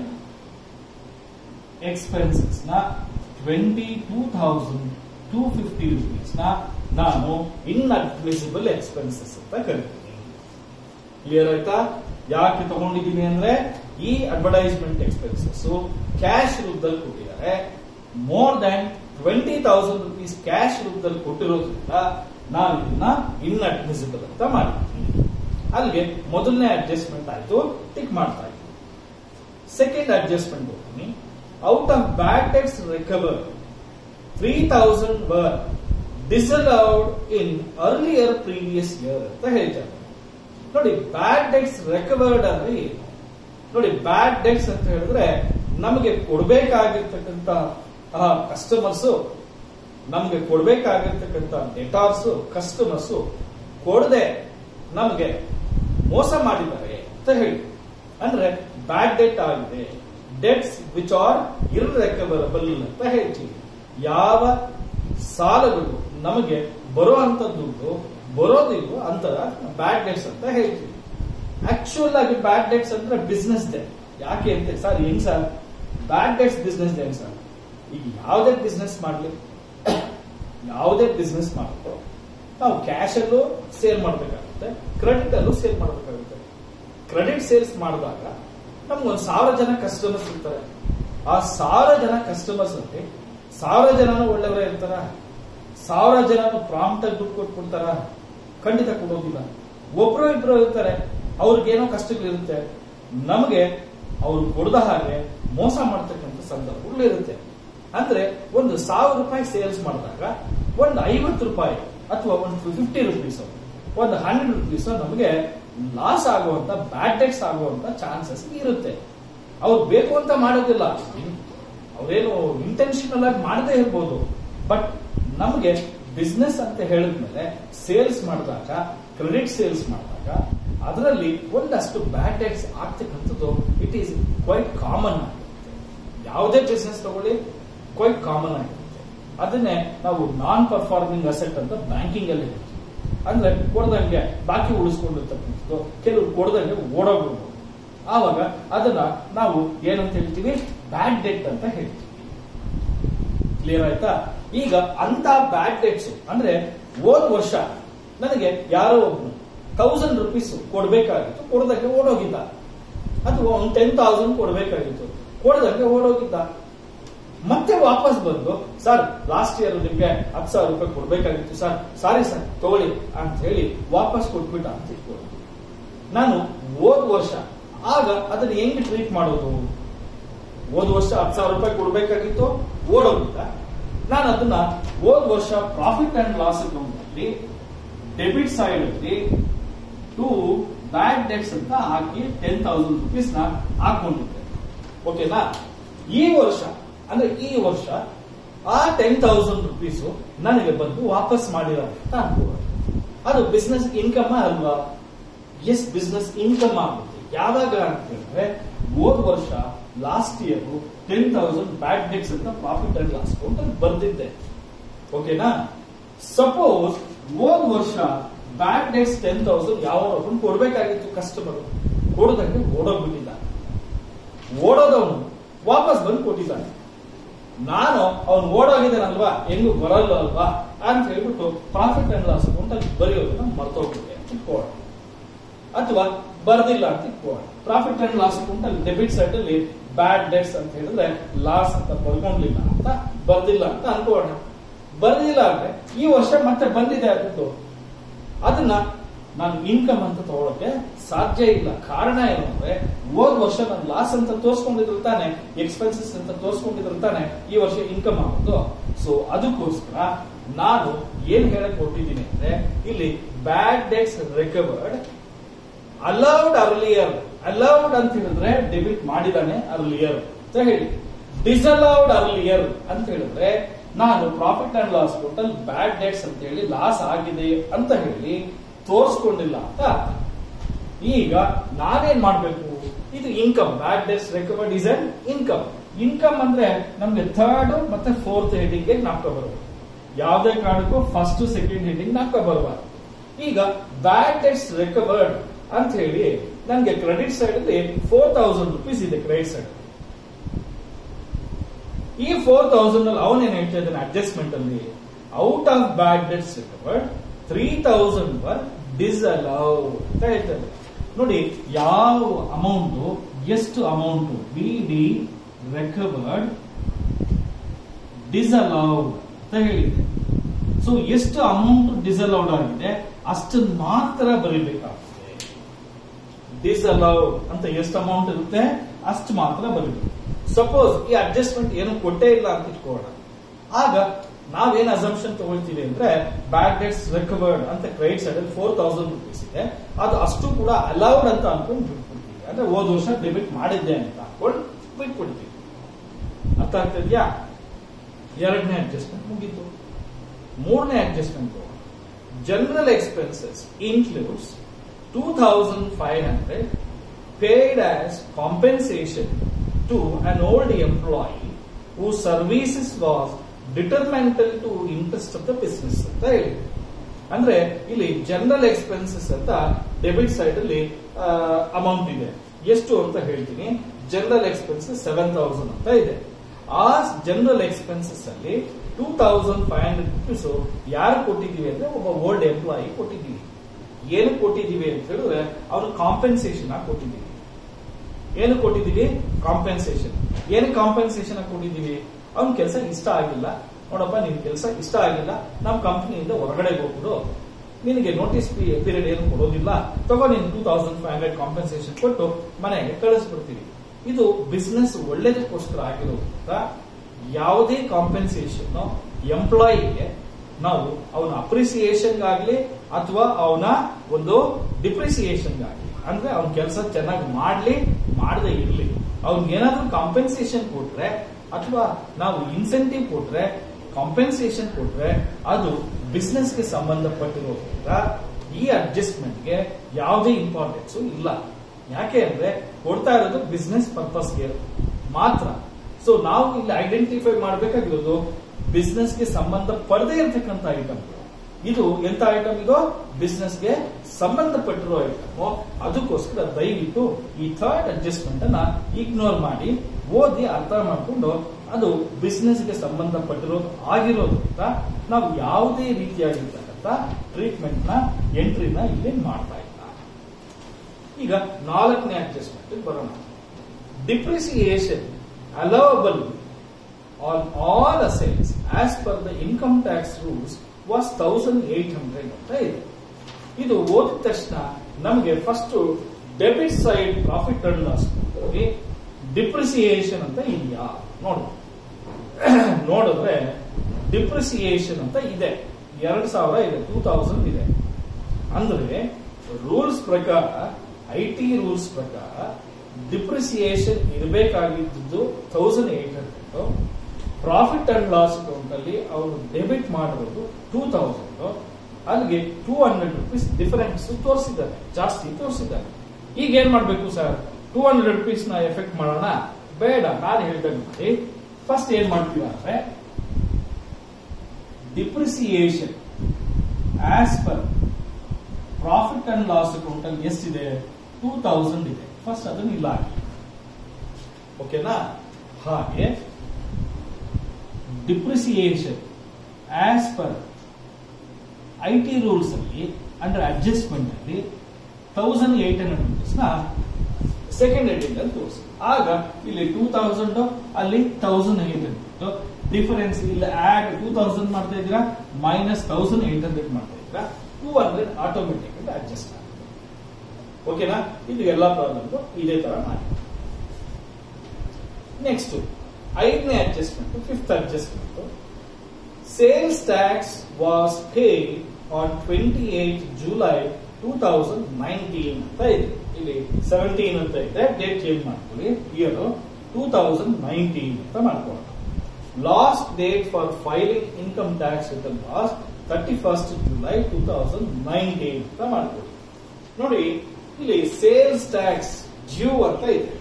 ಎಕ್ಸ್ಪೆನ್ಸಸ್ ನ twenty two thousand two fifty rupees ನ ನಾನು ಇನ್ಅಡ್ಮಿಸಿಬಲ್ ಎಕ್ಸ್ಪೆನ್ಸಸ್ ಅಂತ ಕರಿತೀನಿ ಕ್ಲಿಯರ್ ಆಯ್ತಾ ಯಾಕೆ ತಗೊಂಡಿದ್ದೀನಿ ಅಂದ್ರೆ ಈ ಅಡ್ವರ್ಟೈಸ್ಮೆಂಟ್ ಎಕ್ಸ್ಪೆನ್ಸಸ್ ಕ್ಯಾಶ್ ರೂಪದಲ್ಲಿ ಕೊಟ್ಟಿದ್ದಾರೆ more than twenty thousand rupees cash ರೂಪದಲ್ಲಿ ಕೊಟ್ಟಿರೋದ್ರಿಂದ ನಾನು ಇದನ್ನ ಇನ್ಅಡ್ಮಿಸಿಬಲ್ ಅಂತ ಮಾಡಿದ್ದೀನಿ ಅಲ್ಲಿಗೆ ಮೊದಲನೇ ಅಡ್ಜಸ್ಟ್ಮೆಂಟ್ ಆಯ್ತು ಟಿಕ್ ಮಾಡ್ತಾ ಇದ್ದೀನಿ ಸೆಕೆಂಡ್ ಅಡ್ಜಸ್ಟ್ಮೆಂಟ್ ಹೋಗ್ತೀನಿ out of bad debts recover three thousand were disallowed in earlier previous year ಅಂತ ಹೇಳ್ತಾರೆ ನೋಡಿ ಬ್ಯಾಡ್ ಡೆಟ್ಸ್ ರೆಕವರ್ಡ್ ಅಂದ್ರೆ ಏನು ನೋಡಿ ಬ್ಯಾಡ್ ಡೆಟ್ಸ್ ಅಂತ ಹೇಳಿದ್ರೆ ನಮಗೆ ಕೊಡಬೇಕಾಗಿರ್ತಕ್ಕಂತ ಕಸ್ಟಮರ್ಸ್ ನಮಗೆ ಕೊಡಬೇಕಾಗಿರ್ತಕ್ಕಂತ ಡೆಟಾರ್ಸ್ ಕಸ್ಟಮರ್ಸ್ ಕೊಡದೆ ನಮಗೆ ಮೋಸ ಮಾಡಿದ್ದಾರೆ ಅಂತ ಹೇಳಿ ಅಂದ್ರೆ ಬ್ಯಾಡ್ ಡೆಟ್ ಆಗಿದೆ ಡೆಟ್ಸ್ ವಿಚ್ ಆರ್ ಇರ್ರೆಕವರಬಲ್ ಅಂತ ಹೇಳ್ತೀವಿ ಯಾವ ಸಾಲಗಳು ನಮಗೆ ಬರುವಂತ ದುಡ್ಡು ಬರೋದಿಲ್ವೋ ಅಂತರ ಬ್ಯಾಡ್ ಡೆಟ್ಸ್ ಅಂತ ಹೇಳ್ತೀವಿ ಆಕ್ಚುಯಲ್ ಆಗಿ ಬ್ಯಾಡ್ ಡೆಟ್ಸ್ ಅಂದ್ರೆ ಬಿಸ್ನೆಸ್ ಡೆ ಯಾಕೆ ಅಂತ ಸರ್ ಹೆಂಗ್ ಸರ್ ಬ್ಯಾಡ್ ಡೆಟ್ಸ್ ಬಿಸ್ನೆಸ್ ಡೆ ಸರ್ ಈಗ ಯಾವುದೇ ಬಿಸ್ನೆಸ್ ಮಾಡ್ಲಿ ಯಾವುದೇ ಬಿಸ್ನೆಸ್ ಮಾಡಿದ್ರು ನಾವು ಕ್ಯಾಶ್ ಅಲ್ಲೂ ಸೇಲ್ ಮಾಡಬೇಕಾಗುತ್ತೆ ಕ್ರೆಡಿಟ್ ಅಲ್ಲೂ ಸೇಲ್ ಮಾಡಬೇಕಾಗುತ್ತೆ ಕ್ರೆಡಿಟ್ ಸೇಲ್ಸ್ ಮಾಡಿದಾಗ ನಮ್ಗೊಂದು ಸಾವಿರ ಜನ ಕಸ್ಟಮರ್ಸ್ ಇರ್ತಾರೆ ಆ ಸಾವಿರ ಜನ ಕಸ್ಟಮರ್ಸ್ ಅಲ್ಲಿ ಸಾವಿರ ಜನನು ಒಳ್ಳೆಯವರೇ ಇರ್ತಾರ ಸಾವಿರ ಜನನು ಪ್ರಾಂಪ್ಟ್ ಆಗಿ ದುಡ್ಡು ಕೊಟ್ಬಿಡ್ತಾರ ಖಂಡಿತ ಕೊಡೋದಿಲ್ಲ ಒಬ್ರು ಇಬ್ರು ಇರ್ತಾರೆ ಅವ್ರಿಗೇನೋ ಕಷ್ಟಗಳಿರುತ್ತೆ ನಮಗೆ ಅವ್ರು ಕೊಡದ ಹಾಗೆ ಮೋಸ ಮಾಡ್ತಕ್ಕಂಥ ಸಂದರ್ಭಗಳು ಇರುತ್ತೆ ಅಂದ್ರೆ ಒಂದು ಸಾವಿರ ರೂಪಾಯಿ ಸೇಲ್ಸ್ ಮಾಡಿದಾಗ ಒಂದು ಐವತ್ತು ರೂಪಾಯಿ ಅಥವಾ ಒಂದು ಫಿಫ್ಟಿ ರುಪೀಸ್ ಒಂದು ಹಂಡ್ರೆಡ್ ರುಪೀಸ್ ನಮಗೆ ಲಾಸ್ ಆಗುವಂತ ಬ್ಯಾಡ್ ಡೆಟ್ಸ್ ಆಗುವಂತ ಚಾನ್ಸಸ್ ಇರುತ್ತೆ ಅವ್ರು ಬೇಕು ಅಂತ ಮಾಡೋದಿಲ್ಲ ಅವ್ರೇನು ಇಂಟೆನ್ಷನಲ್ ಆಗಿ ಮಾಡದೇ ಇರ್ಬೋದು ಬಟ್ ನಮಗೆ ಬಿಸ್ನೆಸ್ ಅಂತ ಹೇಳಿದ್ಮೇಲೆ ಸೇಲ್ಸ್ ಮಾಡಿದಾಗ ಕ್ರೆಡಿಟ್ ಸೇಲ್ಸ್ ಮಾಡಿದಾಗ ಅದರಲ್ಲಿ ಒಂದಷ್ಟು ಬ್ಯಾಡ್ ಡೆಟ್ಸ್ ಆಗ್ತಕ್ಕಂಥದ್ದು ಇಟ್ ಈಸ್ ಕ್ವೈಟ್ ಕಾಮನ್ ಆಗಿರುತ್ತೆ ಯಾವುದೇ ಬಿಸ್ನೆಸ್ ತಗೊಳ್ಳಿ ಕ್ವೈಟ್ ಕಾಮನ್ ಆಗಿರುತ್ತೆ ಅದನ್ನೇ ನಾವು ನಾನ್ ಪರ್ಫಾರ್ಮಿಂಗ್ ಅಸೆಟ್ ಅಂತ ಬ್ಯಾಂಕಿಂಗ್ ಅಲ್ಲಿ ಹೇಳ್ತೀವಿ ಅಂದ್ರೆ ಕೊಡದಂಗೆ ಬಾಕಿ ಉಳಿಸ್ಕೊಂಡಿರ್ತಕ್ಕಂಥದ್ದು ಕೆಲವು ಕೊಡದಂಗೆ ಓಡೋಗ್ಬಿಡ್ಬೋದು ಆವಾಗ ಅದನ್ನ ನಾವು ಏನಂತ ಹೇಳ್ತೀವಿ ಬ್ಯಾಡ್ ಡೆಟ್ ಅಂತ ಹೇಳ್ತೀವಿ ಕ್ಲಿಯರ್ ಆಯ್ತಾ ಈಗ ಅಂತ ಬ್ಯಾಡ್ ಡೆಟ್ಸ್ ಅಂದ್ರೆ ಹೋದ್ ವರ್ಷ ನನಗೆ ಯಾರೋ ಒಬ್ನು ತೌಸಂಡ್ ರುಪೀಸ್ ಕೊಡ್ಬೇಕಾಗಿತ್ತು ಕೊಡದಂಗೆ ಓಡೋಗಿದ್ದ ಅಥವಾ ಒಂದು ಟೆನ್ ತೌಸಂಡ್ ಕೊಡ್ಬೇಕಾಗಿತ್ತು ಕೊಡದಂಗೆ ಓಡೋಗಿದ್ದ ಮತ್ತೆ ವಾಪಸ್ ಬಂದು ಸರ್ ಲಾಸ್ಟ್ ಇಯರ್ ನಿಮ್ಗೆ ಹತ್ತು ಸಾವಿರ ರೂಪಾಯಿ ಕೊಡ್ಬೇಕಾಗಿತ್ತು ಸರ್ ಸಾರಿ ಸರ್ ತಗೊಳ್ಳಿ ಅಂತ ಹೇಳಿ ವಾಪಸ್ ಕೊಟ್ಬಿಟ್ಟ ಅಂತ ಇಟ್ಕೊಳ್ಳಿ ನಾನು ಹೋದ್ ವರ್ಷ ಆಗ ಅದನ್ನ ಹೆಂಗ್ ಟ್ರೀಟ್ ಮಾಡೋದು ಹೋದ್ ವರ್ಷ ಹತ್ತು ಸಾವಿರ ರೂಪಾಯಿ ಕೊಡ್ಬೇಕಾಗಿತ್ತು ಓಡೋಗಿದ್ದ ನಾನು ಅದನ್ನ ಹೋದ್ ವರ್ಷ profit and loss account debit side ಅಲ್ಲಿ ಟು ಬ್ಯಾಡ್ ಡೆಟ್ಸ್ ಅಂತ ಹಾಕಿ ಟೆನ್ ತೌಸಂಡ್ ರುಪೀಸ್ ನ ಹಾಕೊಂಡಿದ್ದೆ ಓಕೆನಾ ಈ ವರ್ಷ ಅಂದ್ರೆ ಈ ವರ್ಷ ಆ ಟೆನ್ ತೌಸಂಡ್ ರುಪೀಸ್ ನನಗೆ ಬಂದು ವಾಪಸ್ ಮಾಡಿದ್ದಾರೆ ಅಂತ ಅನ್ಕೋಬಹುದು ಅದು ಬಿಸ್ನೆಸ್ ಇನ್ಕಮ್ ಅಲ್ವಾ ಎಸ್ ಬಿಸ್ನೆಸ್ ಇನ್ಕಮ್ ಆಗುತ್ತೆ ಯಾವಾಗ ಅಂತ ಹೇಳಿದ್ರೆ ಹೋದ್ ವರ್ಷ last year ten thousand bad debts ಅಂತ ಪ್ರಾಫಿಟ್ ಅಂಡ್ ಲಾಸ್ ಅಕೌಂಟ್ ಅಲ್ಲಿ ಬರ್ದಿದ್ದೆ ಓಕೆನಾ ಸಪೋಸ್ ಹೋದ್ ವರ್ಷ ಬ್ಯಾಡ್ ಡೆಟ್ಸ್ ಟೆನ್ ತೌಸಂಡ್ ಯಾವ ಒಬ್ಬನು ಕೊಡ್ಬೇಕಾಗಿತ್ತು ಕಸ್ಟಮರ್ ಕೊಡದಂಗೆ ಓಡೋಗ್ಬಿಟ್ಟಿದ್ದ ಓಡೋದವನು ವಾಪಸ್ ಬಂದು ಕೊಟ್ಟಿದ್ದಾನೆ ನಾನು ಅವ್ನು ಓಡೋಗಿದ್ದಾನಲ್ವಾ ಹೆಂಗು ಬರಲ್ಲ ಅಲ್ವಾ ಅಂತ ಹೇಳ್ಬಿಟ್ಟು ಪ್ರಾಫಿಟ್ ಅಂಡ್ ಲಾಸ್ ಅಕೌಂಟ್ ಅಲ್ಲಿ ಬರೆಯೋದನ್ನ ಮರ್ತೋಗ್ಬಿಟ್ಟೆ ಅಂತ ಇಟ್ಕೊಳ್ಳೋಣ ಅಥವಾ ಬರ್ದಿಲ್ಲ ಅಂತ ಇಟ್ಕೊಳ್ಳೋಣ ಪ್ರಾಫಿಟ್ ಅಂಡ್ ಲಾಸ್ ಅಕೌಂಟ್ ಅಲ್ಲಿ ಡೆಬಿಟ್ ಸೈಡ್ ಅಲ್ಲಿ ಬ್ಯಾಡ್ ಡೆಟ್ಸ್ ಅಂತ ಹೇಳಿದ್ರೆ ಲಾಸ್ ಅಂತ ಬರ್ಕೊಂಡಿಲ್ಲ ಅಂತ ಬರ್ದಿಲ್ಲ ಅಂತ ಅನ್ಕೋಣ ಬರ್ದಿಲ್ಲ ಅಂದ್ರೆ ಈ ವರ್ಷ ಮತ್ತೆ ಬಂದಿದೆ ಅದದ್ದು ಅದನ್ನ ನಾನು ಇನ್ಕಮ್ ಅಂತ ತಗೊಳಕ್ಕೆ ಸಾಧ್ಯ ಇಲ್ಲ ಕಾರಣ ಏನು ಅಂದ್ರೆ ಹೋದ್ ವರ್ಷ ನಾನು ಲಾಸ್ ಅಂತ ತೋರ್ಸ್ಕೊಂಡಿದ್ರು ತಾನೆ ಎಕ್ಸ್ಪೆನ್ಸಸ್ ಅಂತ ತೋರ್ಸ್ಕೊಂಡಿದ್ರು ತಾನೆ ಈ ವರ್ಷ ಇನ್ಕಮ್ ಆಗುತ್ತೋ ಸೊ ಅದಕ್ಕೋಸ್ಕರ ನಾನು ಏನ್ ಹೇಳಕ್ ಹೊರಟಿದ್ದೀನಿ ಅಂದ್ರೆ ಇಲ್ಲಿ bad debts recovered allowed earlier allowed ಅಂತ ಹೇಳಿದ್ರೆ ಡೆಬಿಟ್ ಮಾಡಿದಾನೆ ಅರ್ಲಿಯರ್ ಅಂತ ಹೇಳಿ ಡಿಸಲೌಡ್ ಅರ್ಲಿಯರ್ ಅಂತ ಹೇಳಿದ್ರೆ ನಾನು profit and loss total bad debts ಅಂತ ಹೇಳಿ ಲಾಸ್ ಆಗಿದೆ ಅಂತ ಹೇಳಿ ತೋರಿಸ್ಕೊಂಡಿಲ್ಲ ಅಂತ ಅರ್ಥ. ಈಗ ನಾನೇನ್ ಮಾಡ್ಬೇಕು ಇದು income bad debts recovered is an income income ಅಂದ್ರೆ ನಮ್ಗೆ ಥರ್ಡ್ ಮತ್ತೆ ಫೋರ್ತ್ ಹೆಡಿಂಗ್ ನಾಪ್ಕ ಬರಬೇಕು ಯಾವುದೇ ಕಾರಣಕ್ಕೂ ಫಸ್ಟ್ ಸೆಕೆಂಡ್ ಹೆಡಿಂಗ್ ನಾಪ್ಕ ಬರಬಾರ್ದು ಈಗ ಬ್ಯಾಡ್ ಡೆಟ್ಸ್ ರಿಕವರ್ಡ್ ಅಂತ ಹೇಳಿ ನನಗೆ ಕ್ರೆಡಿಟ್ ಸೈಡ್ ಅಲ್ಲಿ ಫೋರ್ ತೌಸಂಡ್ ರುಪೀಸ್ ಇದೆ ಕ್ರೆಡಿಟ್ ಸೈಡ್ ಈ ಫೋರ್ ತೌಸಂಡ್ ಅಲ್ಲಿ ಅವನೇನ್ ಹೇಳ್ತಾ ಇದ್ದಾನೆ ಅಡ್ಜಸ್ಟ್ಮೆಂಟ್ ಅಲ್ಲಿ out of bad debts recovered three thousand were disallow ಅಂತ ಹೇಳ್ತಾರೆ ನೋಡಿ ಯಾವ ಅಮೌಂಟ್ ಎಷ್ಟು amount B D recovered disallowed ಅಂತ ಹೇಳಿದೆ ಸೊ ಎಷ್ಟು ಅಮೌಂಟ್ ಡಿಸಲೌಡ್ ಆಗಿದೆ ಅಷ್ಟನ್ನು ಮಾತ್ರ ಬರೀಬೇಕಾಗ್ತದೆ ಡಿಸಲೌಡ್ ಅಂತ ಎಷ್ಟು ಅಮೌಂಟ್ ಇರುತ್ತೆ ಅಷ್ಟು ಮಾತ್ರ ಬರೀಬೇಕು ಸಪೋಸ್ ಈ ಅಡ್ಜಸ್ಟ್ಮೆಂಟ್ ಏನು ಕೊಟ್ಟೇ ಇಲ್ಲ ಅಂತ ಇಟ್ಕೋಣ ಆಗ ನಾವೇನ್ ಅಸಂಪ್ಷನ್ ತಗೊಳ್ತೀವಿ ಅಂದ್ರೆ ಬ್ಯಾಡ್ ಡೆಟ್ಸ್ ರಿಕವರ್ಡ್ ಅಂತ ಕ್ರೆಡಿಟ್ ಸೈಡ್ ಅಲ್ಲಿ ಫೋರ್ ತೌಸಂಡ್ ರುಪೀಸ್ ಇದೆ ಅದು ಅಷ್ಟು ಕೂಡ ಅಲೌಡ್ ಅಂತ ಅನ್ಕೊಂಡು ಬಿಟ್ಬಿಡ್ತೀವಿ ಅಂದ್ರೆ ಹೋದ ವರ್ಷ ಡೆಬಿಟ್ ಮಾಡಿದ್ದೆ ಅಂತ ಅನ್ಕೊಂಡು ಬಿಟ್ಬಿಡ್ತೀವಿ ಅರ್ಥ ಆಗ್ತಿದ್ಯಾ ಎರಡನೇ ಅಡ್ಜಸ್ಟ್ಮೆಂಟ್ ಮುಗೀತು ಮೂರನೇ adjustment general expenses includes two thousand five hundred paid as compensation to an old employee whose services was detrimental to interest of the business ಅಂತ ಹೇಳಿ ಅಂದ್ರೆ ಇಲ್ಲಿ ಜನರಲ್ ಎಕ್ಸ್ಪೆನ್ಸಸ್ ಅಂತ ಡೆಬಿಟ್ ಸೈಡ್ ಅಲ್ಲಿ ಅಮೌಂಟ್ ಇದೆ ಎಷ್ಟು ಅಂತ ಹೇಳ್ತೀನಿ ಜನರಲ್ ಎಕ್ಸ್ಪೆನ್ಸಸ್ ಸೆವೆನ್ ತೌಸಂಡ್ ಅಂತ ಇದೆ ಆ ಜನರಲ್ ಎಕ್ಸ್ಪೆನ್ಸಸ್ ಅಲ್ಲಿ two thousand five hundred rupees ಯಾರು ಕೊಟ್ಟಿದೀವಿ ಅಂದ್ರೆ ಒಬ್ಬ ಓಲ್ಡ್ ಎಂಪ್ಲಾಯಿ ಕೊಟ್ಟಿದ್ದೀವಿ ಏನು ಕೊಟ್ಟಿದ್ದೀವಿ ಅಂತ ಹೇಳಿದ್ರೆ ಅವ್ರು ಕಾಂಪೆನ್ಸೇಷನ್ ಆಗಿ ಕೊಟ್ಟಿದ್ದೀವಿ ಏನು ಕೊಟ್ಟಿದ್ದೀವಿ ಕಾಂಪೆನ್ಸೇಷನ್ ಏನು ಕಾಂಪೆನ್ಸೇಷನ್ ಕೊಟ್ಟಿದ್ದೀವಿ ಅವ್ನ ಕೆಲಸ ಇಷ್ಟ ಆಗಿಲ್ಲ ನೋಡಪ್ಪ ನಿನ್ ಕೆಲಸ ಇಷ್ಟ ಆಗಿಲ್ಲ ನಮ್ಮ ಕಂಪ್ನಿಯಿಂದ ಹೊರಗಡೆ ಹೋಗ್ಬಿಡು ನಿನಗೆ ನೋಟಿಸ್ ಪೀರಿಯಡ್ ಏನು ಕೊಡೋದಿಲ್ಲ ತಗೋ ನೀನು two thousand five hundred compensation ಕೊಟ್ಟು ಮನೆಗೆ ಕಳಿಸ್ಬಿಡ್ತೀವಿ ಇದು ಬಿಸ್ನೆಸ್ ಒಳ್ಳೇದಕ್ಕೋಸ್ಕರ ಆಗಿರೋದ್ರಿಂದ ಯಾವುದೇ ಕಾಂಪೆನ್ಸೇಷನ್ ಎಂಪ್ಲಾಯಿಗೆ ನಾವು ಅವನ ಅಪ್ರಿಸಿಯೇಷನ್ ಆಗಲಿ ಅಥವಾ ಅವನ ಒಂದು ಡಿಪ್ರಿಸಿಯೇಷನ್ ಆಗಲಿ ಅಂದ್ರೆ ಅವನ ಕೆಲಸ ಚೆನ್ನಾಗಿ ಮಾಡ್ಲಿ ಮಾಡದೆ ಇರ್ಲಿ ಅವ್ನಿಗೆ ಏನಾದ್ರೂ ಕಾಂಪೆನ್ಸೇಷನ್ ಕೊಟ್ರೆ ಅಥವಾ ನಾವು ಇನ್ಸೆಂಟಿವ್ ಕೊಟ್ರೆ ಕಾಂಪೆನ್ಸೇಷನ್ ಕೊಟ್ರೆ ಅದು ಬಿಸ್ನೆಸ್ಗೆ ಸಂಬಂಧಪಟ್ಟಿರೋದ್ರಿಂದ ಈ ಅಡ್ಜಸ್ಟ್ಮೆಂಟ್ಗೆ ಯಾವುದೇ ಇಂಪಾರ್ಟೆನ್ಸ್ ಇಲ್ಲ ಯಾಕೆ ಅಂದ್ರೆ ಕೊಡ್ತಾ ಇರೋದು ಬಿಸ್ನೆಸ್ ಪರ್ಪಸ್ಗೆ ಮಾತ್ರ ಸೊ ನಾವು ಇಲ್ಲಿ ಐಡೆಂಟಿಫೈ ಮಾಡಬೇಕಾಗಿರೋದು ಬಿಸ್ನೆಸ್ಗೆ ಸಂಬಂಧ ಪಡದೇ ಇರತಕ್ಕಂತ ಐಟಮ್ ಇದು ಎಂತ ಐಟಮ್ ಇದು ಬಿಸ್ನೆಸ್ಗೆ ಸಂಬಂಧಪಟ್ಟಿರೋ ಐಟಮ್ ಅದಕ್ಕೋಸ್ಕರ ದಯವಿಟ್ಟು ಈ ಥರ್ಡ್ ಅಡ್ಜಸ್ಟ್ಮೆಂಟ್ ಅನ್ನ ಇಗ್ನೋರ್ ಮಾಡಿ ಓದಿ ಅರ್ಥ ಮಾಡಿಕೊಂಡು ಅದು ಬಿಸ್ನೆಸ್ಗೆ ಸಂಬಂಧಪಟ್ಟಿರೋದು ಆಗಿರೋದ್ರಿಂದ ನಾವು ಯಾವುದೇ ರೀತಿಯಾಗಿರ್ತಕ್ಕಂಥ ಟ್ರೀಟ್ಮೆಂಟ್ ನ ಎಂಟ್ರಿನ ಇಲ್ಲಿ ಮಾಡ್ತಾ ಇಲ್ಲ ಈಗ ನಾಲ್ಕನೇ ಅಡ್ಜಸ್ಟ್ಮೆಂಟ್ ಬರೋಣ depreciation allowable on all assets as per the income tax rules was thousand eight hundred ಅಂತ ಇದೆ ಇದು ಓದಿದ ತಕ್ಷಣ ನಮಗೆ first debit side profit and loss depreciation ಅಂತ ಇದೆಯಾ ನೋಡು ನೋಡಿದ್ರೆ ಡಿಪ್ರಿಸಿಯೇಷನ್ ಅಂತ ಇದೆ ಎರಡ್ ಸಾವಿರ ಇದೆ ಟೂ ತೌಸಂಡ್ ಇದೆ ಅಂದ್ರೆ ರೂಲ್ಸ್ ಪ್ರಕಾರ ಐ ಟಿ ರೂಲ್ಸ್ ಪ್ರಕಾರ ಡಿಪ್ರಿಸಿಯೇಷನ್ ಇರಬೇಕಾಗಿದ್ದು thousand eight hundred profit and loss account ಅಲ್ಲಿ ಅವರು ಡೆಬಿಟ್ ಮಾಡಿರೋದು ಟೂ ತೌಸಂಡ್ ಅಲ್ಲಿಗೆ ಟೂ ಹಂಡ್ರೆಡ್ ರುಪೀಸ್ ಡಿಫರೆನ್ಸ್ ತೋರಿಸಿದ್ದಾರೆ ಜಾಸ್ತಿ ತೋರಿಸಿದ್ದಾರೆ ಈಗ ಏನ್ ಮಾಡ್ಬೇಕು ಸರ್ ಟೂ ಹಂಡ್ರೆಡ್ ರುಪೀಸ್ ನ ಎಫೆಕ್ಟ್ ಮಾಡೋಣ ಬೇಡ ನಾನು ಹೇಳ್ದಂಗೆ ಮಾಡಿ ಫಸ್ಟ್ ಏನ್ ಮಾಡ್ತೀವಿ ಅಂದ್ರೆ depreciation as per profit and loss account ಅಲ್ಲಿ ಎಷ್ಟಿದೆ ಟೂ ತೌಸಂಡ್ ಇದೆ ಫಸ್ಟ್ ಅದನ್ನ ಇಲ್ಲ ಹಾಕಿ ಓಕೆನಾ ಹಾಗೆ depreciation as per I T rules ಅಲ್ಲಿ ಅಂಡರ್ ಅಡ್ಜಸ್ಟ್ಮೆಂಟ್ ಅಲ್ಲಿ ತೌಸಂಡ್ ಏಟ್ ಹಂಡ್ರೆಡ್ ರುಪೀಸ್ ನ ಸೆಕೆಂಡ್ ಹೆಡಿಂಗ್ ಅಲ್ಲಿ ತೋರಿಸಿ ಆಗ ಇಲ್ಲಿ ಟೂ ತೌಸಂಡ್ ಅಲ್ಲಿ ತೌಸಂಡ್ ಏಟ್ ಹಂಡ್ರೆಡ್ ಡಿಫರೆನ್ಸ್ ಇಲ್ಲಿ ಆಡ್ ಟೂ ತೌಸಂಡ್ ಮಾಡ್ತಾ ಇದ್ದೀರಾ ಮೈನಸ್ ತೌಸಂಡ್ ಏಟ್ ಹಂಡ್ರೆಡ್ ಮಾಡ್ತಾ ಇದ್ದೀರಾ ಟೂ ಹಂಡ್ರೆಡ್ ಆಟೋಮೆಟಿಕ್ ಆಗಿ ಅಡ್ಜಸ್ಟ್ ಆಗುತ್ತೆ ಓಕೆನಾ ಇದು ಎಲ್ಲಾ ಪ್ರಾಬ್ಲಮ್ ಇದೇ ತರ ಮಾಡಿ ನೆಕ್ಸ್ಟ್ ಐದನೇ adjustment fifth adjustment sales tax was paid on twenty eight July two thousand nineteen ಅಂತ ಇದೆ ಇಲ್ಲಿ ಸೆವೆಂಟೀನ್ ಅಂತ ಇದೆ ಡೇಟ್ ಚೇಂಜ್ ಮಾಡ್ಕೊಳ್ಳಿ ಇಯರ್ ಟೂ ತೌಸಂಡ್ ನೈನ್ಟೀನ್ ಅಂತ ಮಾಡ್ಕೊಳ್ಳೋಣ last date for filing income tax return loss thirty first July two thousand nineteen ಅಂತ ಮಾಡ್ಕೊಳ್ಳಿ ನೋಡಿ ಇಲ್ಲಿ ಸೇಲ್ಸ್ ಟ್ಯಾಕ್ಸ್ ಡ್ಯೂ ಅಂತ ಇದೆ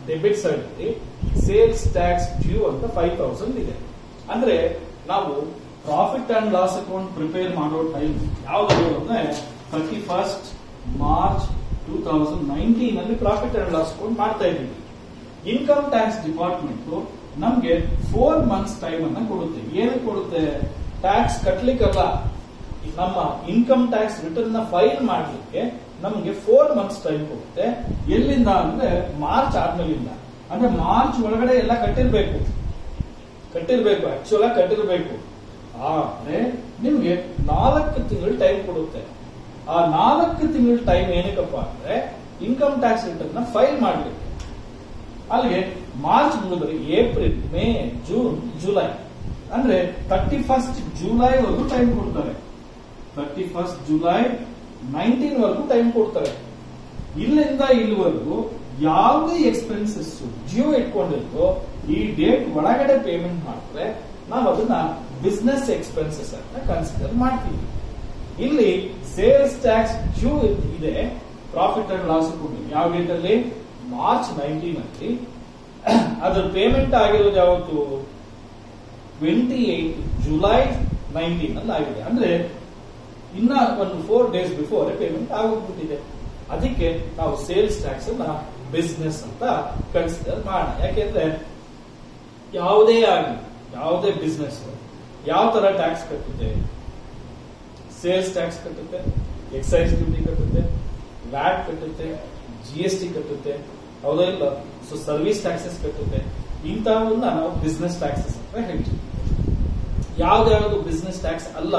ಡೆಬಿಟ್ ಸೈಡ್ ಅಲ್ಲಿ ಸೇಲ್ಸ್ ಟ್ಯಾಕ್ಸ್ ಡ್ಯೂ ಅಂತ ಫೈವ್ ತೌಸಂಡ್ ಇದೆ ಅಂದ್ರೆ ನಾವು profit and loss account prepare ಮಾಡೋ ಟೈಮ್ ಯಾವ್ದು ಅಂದ್ರೆ thirty first March two thousand nineteen ಅಲ್ಲಿ ಪ್ರಾಫಿಟ್ ಅಂಡ್ ಲಾಸ್ ಅಕೌಂಟ್ ಮಾಡ್ತಾ ಇದ್ದೀವಿ ಇನ್ಕಮ್ ಟ್ಯಾಕ್ಸ್ ಡಿಪಾರ್ಟ್ಮೆಂಟ್ ನಮ್ಗೆ ಫೋರ್ ಮಂತ್ಸ್ ಟೈಮ್ ಅನ್ನ ಕೊಡುತ್ತೆ ಏನಕ್ಕೆ ಕೊಡುತ್ತೆ ಟ್ಯಾಕ್ಸ್ ಕಟ್ಲಿಕ್ಕಲ್ಲ ನಮ್ಮ ಇನ್ಕಮ್ ಟ್ಯಾಕ್ಸ್ ರಿಟರ್ನ್ ನ ಫೈಲ್ ಮಾಡ್ಲಿಕ್ಕೆ ನಮ್ಗೆ ಫೋರ್ ಮಂತ್ಸ್ ಟೈಮ್ ಕೊಡುತ್ತೆ ಎಲ್ಲಿಂದ ಅಂದ್ರೆ ಮಾರ್ಚ್ ಆದ್ಮೇಲಿಂದ ಅಂದ್ರೆ ಮಾರ್ಚ್ ಒಳಗಡೆ ಎಲ್ಲ ಕಟ್ಟಿರ್ಬೇಕು ಕಟ್ಟಿರ್ಬೇಕು ಆಕ್ಚುಲ್ ಆಗಿ ಕಟ್ಟಿರ್ಬೇಕು ಆದ್ರೆ ನಿಮ್ಗೆ ನಾಲ್ಕು ತಿಂಗಳು ಟೈಮ್ ಕೊಡುತ್ತೆ ಆ ನಾಲ್ಕು ತಿಂಗಳ ಟೈಮ್ ಏನಕ್ಕಪ್ಪ ಅಂದ್ರೆ ಇನ್ಕಮ್ ಟ್ಯಾಕ್ಸ್ ರಿಟರ್ನ್ ನ ಫೈಲ್ ಮಾಡ್ಲಿಕ್ಕೆ ಅಲ್ಲಿಗೆ ಮಾರ್ಚ್ ಮುಗಿದ್ರೆ ಏಪ್ರಿಲ್ ಮೇ ಜೂನ್ ಜುಲೈ ಅಂದ್ರೆ ತರ್ಟಿ ಫಸ್ಟ್ ಜುಲೈ ವರೆಗೂ ಟೈಮ್ ಕೊಡ್ತಾರೆ ತರ್ಟಿ ಫಸ್ಟ್ ಜುಲೈ ನೈನ್ಟೀನ್ ವರೆಗೂ ಟೈಮ್ ಕೊಡ್ತಾರೆ ಇಲ್ಲಿಂದ ಇಲ್ಲಿವರೆಗೂ ಯಾವುದೇ ಎಕ್ಸ್ಪೆನ್ಸಸ್ ಜಿಯೋ ಇಟ್ಕೊಂಡಿರ್ತೋ ಈ ಡೇಟ್ ಒಳಗಡೆ ಪೇಮೆಂಟ್ ಮಾಡಿದ್ರೆ ನಾವು ಅದನ್ನ ಬಿಸ್ನೆಸ್ ಎಕ್ಸ್ಪೆನ್ಸಸ್ ಅಂತ ಕನ್ಸಿಡರ್ ಮಾಡ್ತೀವಿ ಇಲ್ಲಿ ಸೇಲ್ಸ್ ಟ್ಯಾಕ್ಸ್ ಡ್ಯೂ ಇದೆ ಪ್ರಾಫಿಟ್ ಅಂಡ್ ಲಾಸ್ ಯಾವ ಡೇಟ್ ಅಲ್ಲಿ ಮಾರ್ಚ್ ನೈನ್ಟೀನ್ ಅಲ್ಲಿ ಅದ್ರ ಪೇಮೆಂಟ್ ಆಗಿರೋದು ಯಾವತ್ತು ಟ್ವೆಂಟಿ ಏಟ್ ಜುಲೈ ನೈನ್ಟೀನ್ ಅಲ್ಲಿ ಆಗಿದೆ ಅಂದ್ರೆ ಇನ್ನ ಒಂದು ಫೋರ್ ಡೇಸ್ ಬಿಫೋರ್ ಪೇಮೆಂಟ್ ಆಗೋಗ್ಬಿಟ್ಟಿದೆ ಅದಕ್ಕೆ ನಾವು ಸೇಲ್ಸ್ ಟ್ಯಾಕ್ಸ್ ಅನ್ನ ಬಿಸ್ನೆಸ್ ಅಂತ ಕನ್ಸಿಡರ್ ಮಾಡೋಣ ಯಾಕೆಂದ್ರೆ ಯಾವುದೇ ಆಗಲಿ ಯಾವುದೇ ಬಿಸ್ನೆಸ್ ಯಾವ ತರ ಟ್ಯಾಕ್ಸ್ ಕಟ್ಟುತ್ತೆ ಸೇಲ್ಸ್ ಟ್ಯಾಕ್ಸ್ ಕಟ್ಟುತ್ತೆ ಎಕ್ಸೈಸ್ ಡ್ಯೂಟಿ ಕಟ್ಟುತ್ತೆ ವ್ಯಾಟ್ ಕಟ್ಟುತ್ತೆ ಜಿ ಎಸ್ ಟಿ ಕಟ್ಟುತ್ತೆ ಹೌದಾ ಇಲ್ಲ ಸೊ ಸರ್ವಿಸ್ ಟ್ಯಾಕ್ಸಸ್ ಕಟ್ಟುತ್ತೆ ಇಂಥವನ್ನ ನಾವು ಬಿಸ್ನೆಸ್ ಟ್ಯಾಕ್ಸಸ್ ಅಂತ ಹೇಳ್ತೀವಿ ಯಾವ್ದಾವ್ದು ಬಿಸ್ನೆಸ್ ಟ್ಯಾಕ್ಸ್ ಅಲ್ಲ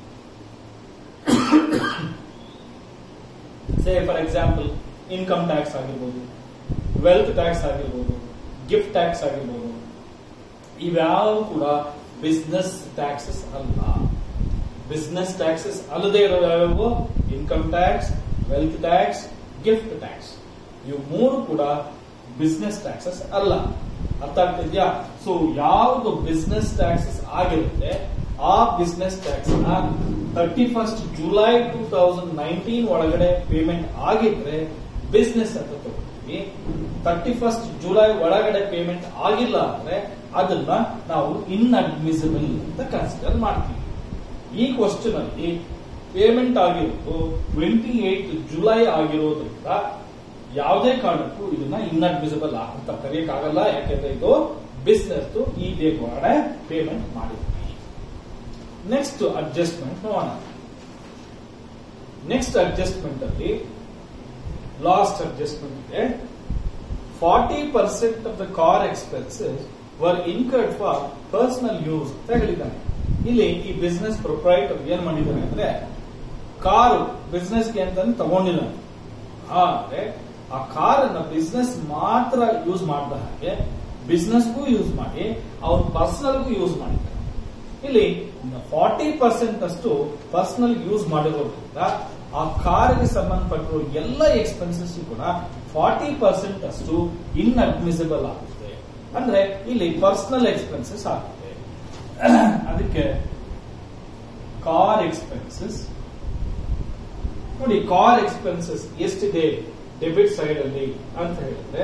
say for example income tax ಆಗಿರ್ಬೋದು ವೆಲ್ತ್ ಟ್ಯಾಕ್ಸ್ ಆಗಿರ್ಬೋದು ಗಿಫ್ಟ್ ಟ್ಯಾಕ್ಸ್ ಆಗಿರ್ಬೋದು ಇವ್ಯಾವ ಕೂಡ ಬಿಸ್ನೆಸ್ ಟ್ಯಾಕ್ಸಸ್ ಅಲ್ಲ ಬಿಸ್ನೆಸ್ ಟ್ಯಾಕ್ಸಸ್ ಅಲ್ಲದೆ ಇರೋ ಯಾವ್ಯಾವು income tax wealth tax gift tax ಇವು ಮೂರು ಕೂಡ ಬಿಸ್ನೆಸ್ ಟ್ಯಾಕ್ಸಸ್ ಅಲ್ಲ ಅರ್ಥ ಆಗ್ತಿದ್ಯಾ ಸೊ ಯಾವುದು ಬಿಸ್ನೆಸ್ ಟ್ಯಾಕ್ಸಸ್ ಆಗಿರುತ್ತೆ ಆ ಬಿಸ್ನೆಸ್ ಟ್ಯಾಕ್ಸ್ ನ thirty first July two thousand nineteen ಒಳಗಡೆ ಪೇಮೆಂಟ್ ಆಗಿದ್ರೆ ಬಿಸ್ನೆಸ್ ಅಂತ ತಗೋತೀವಿ ತರ್ಟಿ ಫಸ್ಟ್ ಜುಲೈ ಒಳಗಡೆ ಪೇಮೆಂಟ್ ಆಗಿಲ್ಲ ಅಂದ್ರೆ ಅದನ್ನ ನಾವು ಇನ್ಅಡ್ಮಿಸಿಬಲ್ ಅಂತ ಕನ್ಸಿಡರ್ ಮಾಡ್ತೀವಿ ಈ ಕ್ವಶನ್ ಅಲ್ಲಿ ಪೇಮೆಂಟ್ ಆಗಿರೋದು ಟ್ವೆಂಟಿ ಏಟ್ ಜುಲೈ ಆಗಿರೋದ್ರಿಂದ ಯಾವುದೇ ಕಾರಣಕ್ಕೂ ಇದನ್ನ ಇನ್ಅಡ್ಮಿಸಿಬಲ್ ಅಂತ ಕರೆಯಕ್ಕಾಗಲ್ಲ ಯಾಕೆಂದ್ರೆ ಇದು ಬಿಸ್ನೆಸ್ ಈ ಡೇಟ್ ಒಳಗಡೆ ಪೇಮೆಂಟ್ ಮಾಡಿದ್ವಿ ನೆಕ್ಸ್ಟ್ ಅಡ್ಜಸ್ಟ್ಮೆಂಟ್ ನೋಡೋಣ ನೆಕ್ಸ್ಟ್ ಅಡ್ಜಸ್ಟ್ಮೆಂಟ್ ಅಲ್ಲಿ ಲಾಸ್ಟ್ ಅಡ್ಜಸ್ಟ್ಮೆಂಟ್ ಇದೆ forty percent of the car expenses were incurred for personal use ಅಂತ ಹೇಳಿದ್ದಾನೆ ಇಲ್ಲಿ ಈ ಬಿಸ್ನೆಸ್ ಪ್ರೊಪ್ರೈಟರ್ ಏನ್ ಮಾಡಿದ್ದಾನೆ ಅಂದ್ರೆ ಕಾರು ಬಿಸ್ನೆಸ್ಗೆ ಅಂತ ತಗೊಂಡಿದ್ದಾನೆ ಆದ್ರೆ ಆ ಕಾರ್ ಅನ್ನ ಬಿಸ್ನೆಸ್ ಮಾತ್ರ ಯೂಸ್ ಮಾಡಿದ ಹಾಗೆ ಬಿಸ್ನೆಸ್ಗೂ ಯೂಸ್ ಮಾಡಿ ಅವ್ರ ಪರ್ಸನಲ್ಗೂ ಯೂಸ್ ಮಾಡಿದ್ದಾರೆ ಇಲ್ಲಿ ಫಾರ್ಟಿ ಪರ್ಸೆಂಟ್ ಅಷ್ಟು ಪರ್ಸನಲ್ ಯೂಸ್ ಮಾಡಿರೋದ್ರಿಂದ ಆ ಕಾರ್ಗೆ ಸಂಬಂಧಪಟ್ಟಿರೋ ಎಲ್ಲ ಎಕ್ಸ್ಪೆನ್ಸಸ್ ಕೂಡ ಫಾರ್ಟಿ ಪರ್ಸೆಂಟ್ ಅಷ್ಟು ಇನ್ಅಡ್ಮಿಸಿಬಲ್ ಆಗುತ್ತೆ ಅಂದ್ರೆ ಇಲ್ಲಿ ಪರ್ಸನಲ್ ಎಕ್ಸ್ಪೆನ್ಸಸ್ ಆಗುತ್ತೆ ಅದಕ್ಕೆ ಕಾರ್ ಎಕ್ಸ್ಪೆನ್ಸಸ್ ನೋಡಿ ಕಾರ್ ಎಕ್ಸ್ಪೆನ್ಸಸ್ ಎಷ್ಟಿದೆ ಡೆಬಿಟ್ ಸೈಡ್ ಅಲ್ಲಿ ಅಂತ ಹೇಳಿದ್ರೆ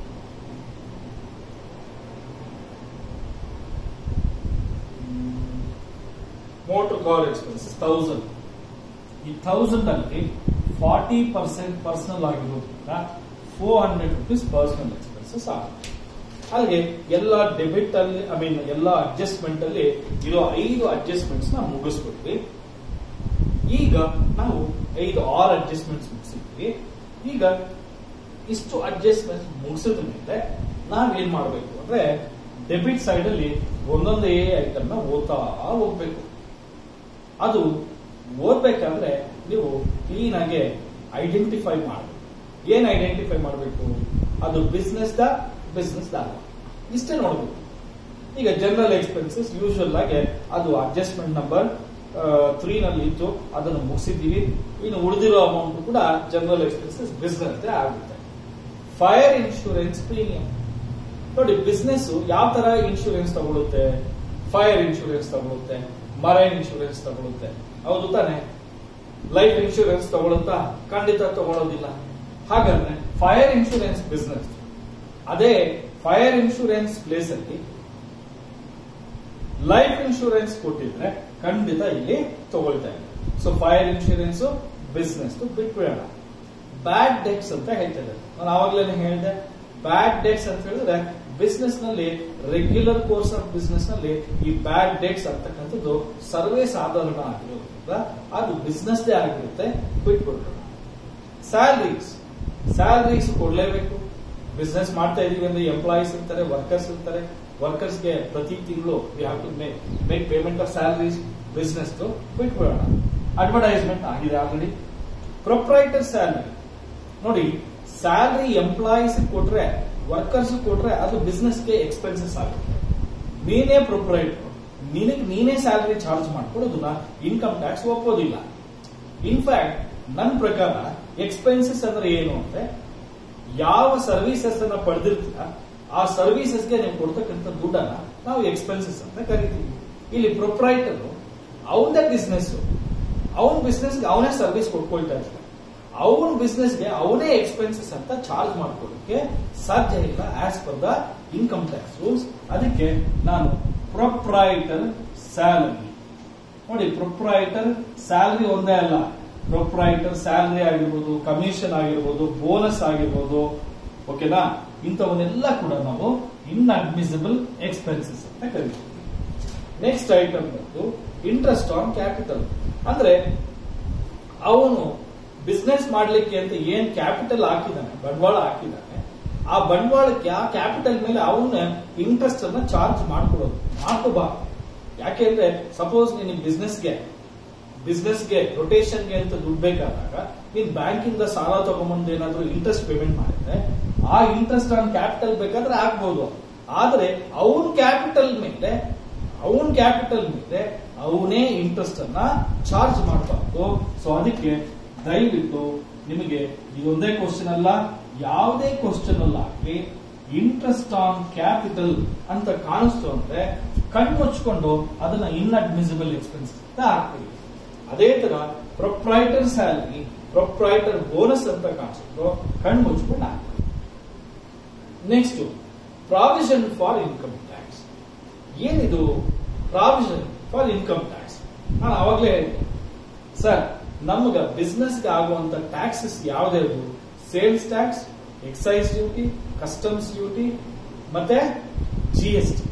ಮೋಟರ್ ಕಾರ್ ಎಕ್ಸ್ಪೆನ್ಸಸ್ ತೌಸಂಡ್ ಈ ತೌಸಂಡ್ ಅಲ್ಲಿ ಫಾರ್ಟಿ ಪರ್ಸೆಂಟ್ ಪರ್ಸನಲ್ ಆಗಿರೋದ್ರಿಂದ four hundred rupees personal expenses ಆಗುತ್ತೆ ಹಾಗೆ ಎಲ್ಲ ಡೆಬಿಟ್ ಅಲ್ಲಿ ಐ ಮೀನ್ ಎಲ್ಲ ಅಡ್ಜಸ್ಟ್ಮೆಂಟ್ ಅಲ್ಲಿ ಇರೋ ಐದು ಅಡ್ಜಸ್ಟ್ಮೆಂಟ್ಸ್ ನ ಮುಗಿಸ್ಬಿಟ್ವಿ ಈಗ ನಾವು ಐದು ಆರು ಅಡ್ಜಸ್ಟ್ಮೆಂಟ್ಸ್ ಮುಗಿಸಿದ್ವಿ ಈಗ ಇಷ್ಟು ಅಡ್ಜಸ್ಟ್ಮೆಂಟ್ಸ್ ಮುಗಿಸಿದ ಮೇಲೆ ನಾವೇನ್ ಮಾಡಬೇಕು ಅಂದ್ರೆ ಡೆಬಿಟ್ ಸೈಡ್ ಅಲ್ಲಿ ಒಂದೊಂದೇ ಐಟಮ್ ನ ಓದ್ತಾ ಹೋಗ್ಬೇಕು ಅದು ಓದ್ಬೇಕಾದ್ರೆ ನೀವು ಕ್ಲೀನ್ ಆಗಿ ಐಡೆಂಟಿಫೈ ಮಾಡಬೇಕು ಏನ್ ಐಡೆಂಟಿಫೈ ಮಾಡಬೇಕು ಅದು ಬಿಸ್ನೆಸ್ ದ ಬಿಸ್ನೆಸ್ ದ ಇಷ್ಟೇ ನೋಡ್ಬೇಕು ಈಗ ಜನರಲ್ ಎಕ್ಸ್ಪೆನ್ಸಸ್ ಯೂಶುವಲ್ ಆಗಿ ಅದು ಅಡ್ಜಸ್ಟ್ಮೆಂಟ್ ನಂಬರ್ ತ್ರೀ ನಲ್ಲಿ ಇತ್ತು ಅದನ್ನು ಮುಗಿಸಿದ್ದೀವಿ ಇನ್ನು ಉಳಿದಿರೋ ಅಮೌಂಟ್ ಕೂಡ ಜನರಲ್ ಎಕ್ಸ್ಪೆನ್ಸಸ್ ಬಿಸ್ನೆಸ್ ಆಗುತ್ತೆ ಫೈರ್ ಇನ್ಶೂರೆನ್ಸ್ ಪ್ರೀಮಿಯಂ ನೋಡಿ ಬಿಸ್ನೆಸ್ ಯಾವ ತರ ಇನ್ಶೂರೆನ್ಸ್ ತಗೊಳುತ್ತೆ ಫೈರ್ ಇನ್ಶೂರೆನ್ಸ್ ತಗೊಳುತ್ತೆ ಮರೈನ್ ಇನ್ಶೂರೆನ್ಸ್ ತಗೊಳುತ್ತೆ ಹೌದು ತಾನೆ ಲೈಫ್ ಇನ್ಶೂರೆನ್ಸ್ ತಗೊಳುತ್ತಾ ಖಂಡಿತ ತಗೊಳ್ಳೋದಿಲ್ಲ ಹಾಗಾದ್ರೆ ಫೈರ್ ಇನ್ಶೂರೆನ್ಸ್ ಬಿಸ್ನೆಸ್ ಅದೇ ಫೈರ್ ಇನ್ಶೂರೆನ್ಸ್ ಪ್ಲೇಸ್ ಅಲ್ಲಿ ಲೈಫ್ ಇನ್ಶೂರೆನ್ಸ್ ಕೊಟ್ಟಿದ್ರೆ ಖಂಡಿತ ಇಲ್ಲಿ ತಗೊಳ್ತಾ ಇದೆ ಸೊ ಫೈರ್ ಇನ್ಶೂರೆನ್ಸ್ ಬಿಸ್ನೆಸ್ ಬಿಟ್ಬಿಡೋಣ ಬ್ಯಾಡ್ ಡೆಟ್ಸ್ ಅಂತ ಹೇಳ್ತಿದ್ದಾರೆ ನಾನು ಆವಾಗಲೇ ಹೇಳಿದೆ ಬ್ಯಾಡ್ ಡೆಟ್ಸ್ ಅಂತ ಹೇಳಿದ್ರೆ ಬಿಸ್ನೆಸ್ ನಲ್ಲಿ ರೆಗ್ಯುಲರ್ ಕೋರ್ಸ್ ಆಫ್ ಬಿಸ್ನೆಸ್ ನಲ್ಲಿ ಈ ಬ್ಯಾಡ್ ಡೆಟ್ಸ್ ಅಂತಕ್ಕಂಥದ್ದು ಸರ್ವೇ ಸಾಧಾರಣ ಆಗಿರೋದ್ರಿಂದ ಅದು ಬಿಸ್ನೆಸ್ ದೇ ಆಗಿರುತ್ತೆ ಬಿಟ್ಬಿಡೋಣ ಸ್ಯಾಲರೀಸ್ ಸ್ಯಾಲರೀಸ್ ಕೊಡ್ಲೇಬೇಕು ಬಿಸ್ನೆಸ್ ಮಾಡ್ತಾ ಇದೀವಿ ಅಂದ್ರೆ ಎಂಪ್ಲಾಯೀಸ್ ಇರ್ತಾರೆ ವರ್ಕರ್ಸ್ ಇರ್ತಾರೆ ವರ್ಕರ್ಸ್ಗೆ ಪ್ರತಿ ತಿಂಗಳು we have to make payment of salaries business ಬಿಟ್ಬಿಡೋಣ ಅಡ್ವರ್ಟೈಸ್ಮೆಂಟ್ ಆಗಿದೆ ಆಲ್ರೆಡಿ ಪ್ರೊಪ್ರೈಟರ್ ಸ್ಯಾಲರಿ ನೋಡಿ ಸ್ಯಾಲರಿ ಎಂಪ್ಲಾಯೀಸ್ ಕೊಟ್ರೆ ವರ್ಕರ್ಸ್ ಕೊಟ್ರೆ ಅದು ಬಿಸ್ನೆಸ್ಗೆ ಎಕ್ಸ್ಪೆನ್ಸಸ್ ಆಗುತ್ತೆ ನೀನೇ ಪ್ರೊಪ್ರೈಟರ್ ನಿನಗೆ ನೀನೇ ಸ್ಯಾಲರಿ ಚಾರ್ಜ್ ಮಾಡ್ಕೊಡೋದನ್ನ ಇನ್ಕಮ್ ಟ್ಯಾಕ್ಸ್ ಒಪ್ಪೋದಿಲ್ಲ ಇನ್ಫ್ಯಾಕ್ಟ್ ನನ್ನ ಪ್ರಕಾರ ಎಕ್ಸ್ಪೆನ್ಸಸ್ ಅಂದ್ರೆ ಏನು ಅಂದ್ರೆ ಯಾವ ಸರ್ವಿಸಸ್ ಅನ್ನ ಪಡೆದಿರ್ತೀರ ಆ ಸರ್ವಿಸಸ್ಗೆ ನೀವು ಕೊಡ್ತಕ್ಕಂಥ ದುಡ್ಡನ್ನ ನಾವು ಎಕ್ಸ್ಪೆನ್ಸಸ್ ಅಂತ ಕರಿತೀವಿ ಇಲ್ಲಿ ಪ್ರೊಪ್ರೈಟರ್ ಅವನದೇ ಬಿಸ್ನೆಸ್ ಅವನ ಬಿಸ್ನೆಸ್ಗೆ ಅವನೇ ಸರ್ವಿಸ್ ಕೊಟ್ಕೊಳ್ತಾ ಇರ್ತಾನೆ ಅವನ ಬಿಸ್ನೆಸ್ಗೆ ಅವನೇ ಎಕ್ಸ್ಪೆನ್ಸಸ್ ಅಂತ ಚಾರ್ಜ್ ಮಾಡ್ಕೊಳ್ಳೋಕೆ ಸಾಧ್ಯ ಇಲ್ಲ as per the income tax rules ಅದಕ್ಕೆ ನಾನು ಪ್ರೊಪ್ರೈಟರ್ ಸ್ಯಾಲರಿ ನೋಡಿ ಪ್ರೊಪ್ರೈಟರ್ ಸ್ಯಾಲರಿ ಒಂದೇ ಅಲ್ಲ ಪ್ರೊಪ್ರೈಟರ್ ಸ್ಯಾಲರಿ ಆಗಿರ್ಬೋದು ಕಮಿಷನ್ ಆಗಿರ್ಬೋದು ಬೋನಸ್ ಆಗಿರ್ಬೋದು ಓಕೆನಾ ಇಂಥವನ್ನೆಲ್ಲ ಕೂಡ ನಾವು ಇನ್ಅಡ್ಮಿಸಿಬಲ್ ಎಕ್ಸ್ಪೆನ್ಸಸ್ ಅಂತ ಕರಿತೀವಿ ನೆಕ್ಸ್ಟ್ ಐಟಮ್ ಬಂದು ಇಂಟ್ರೆಸ್ಟ್ ಆನ್ ಕ್ಯಾಪಿಟಲ್ ಅಂದ್ರೆ ಅವನು ಬಿಸ್ನೆಸ್ ಮಾಡ್ಲಿಕ್ಕೆ ಅಂತ ಏನ್ ಕ್ಯಾಪಿಟಲ್ ಹಾಕಿದಾನೆ ಬಂಡವಾಳ ಹಾಕಿದಾನೆ ಆ ಬಂಡವಾಳಕ್ಕೆ ಆ ಕ್ಯಾಪಿಟಲ್ ಮೇಲೆ ಅವನ್ನ ಇಂಟ್ರೆಸ್ಟ್ ಅನ್ನ ಚಾರ್ಜ್ ಮಾಡ್ಕೊಡೋದು ಮಾಡ್ಕೋಬಾರ್ದು ಯಾಕೆಂದ್ರೆ ಸಪೋಸ್ ನೀನು ಬಿಸ್ನೆಸ್ಗೆ ಬಿಸ್ನೆಸ್ಗೆ ರೊಟೇಷನ್ಗೆ ಅಂತ ದುಡ್ಡು ಬೇಕಾದಾಗ ನೀನ್ ಬ್ಯಾಂಕಿಂದ ಸಾಲ ತಗೊಂಬಂದು ಏನಾದ್ರೂ ಇಂಟ್ರೆಸ್ಟ್ ಪೇಮೆಂಟ್ ಮಾಡಿದ್ರೆ ಆ ಇಂಟ್ರೆಸ್ಟ್ ಆನ್ ಕ್ಯಾಪಿಟಲ್ ಬೇಕಾದ್ರೆ ಆಗ್ಬೋದು ಆದ್ರೆ ಅವನ್ ಕ್ಯಾಪಿಟಲ್ ಮೇಲೆ ಅವನ್ ಕ್ಯಾಪಿಟಲ್ ಮೇಲೆ ಅವನೇ ಇಂಟ್ರೆಸ್ಟ್ ಅನ್ನ ಚಾರ್ಜ್ ಮಾಡಬಾರ್ದು ಸೊ ಅದಕ್ಕೆ ದಯವಿಟ್ಟು ನಿಮಗೆ ಇದೊಂದೇ ಕ್ವಶನ್ ಅಲ್ಲ ಯಾವುದೇ ಕ್ವಶನ್ ಅಲ್ಲಾಗ್ಲಿ ಇಂಟ್ರೆಸ್ಟ್ ಆನ್ ಕ್ಯಾಪಿಟಲ್ ಅಂತ ಕಾಣಿಸ್ತು ಅಂದ್ರೆ ಕಣ್ಮುಚ್ಕೊಂಡು ಅದನ್ನ ಇನ್ಅಡ್ಮಿಸಿಬಲ್ ಎಕ್ಸ್ಪೆನ್ಸ್ ಅಂತ ಹಾಕ್ತೀವಿ ಅದೇ ತರ ಪ್ರೊಪ್ರೈಟರ್ ಸ್ಯಾಲರಿ ಪ್ರೊಪ್ರೈಟರ್ ಬೋನಸ್ ಅಂತ ಕಾಣಿಸುತ್ತೋ ಕಣ್ಣು ಮುಚ್ಕೊಂಡು ಹಾಕ್ತೀವಿ next provision for income tax ಏನಿದು ಪ್ರಾವಿಷನ್ ಫಾರ್ ಇನ್ಕಮ್ ಟ್ಯಾಕ್ಸ್ ನಾನು ಅವಾಗಲೇ ಹೇಳಿದೆ ಸರ್ ನಮಗ ಬಿಸ್ನೆಸ್ಗೆ ಆಗುವಂತ ಟ್ಯಾಕ್ಸಸ್ ಯಾವ್ದು sales tax excise duty customs duty ಮತ್ತೆ G S T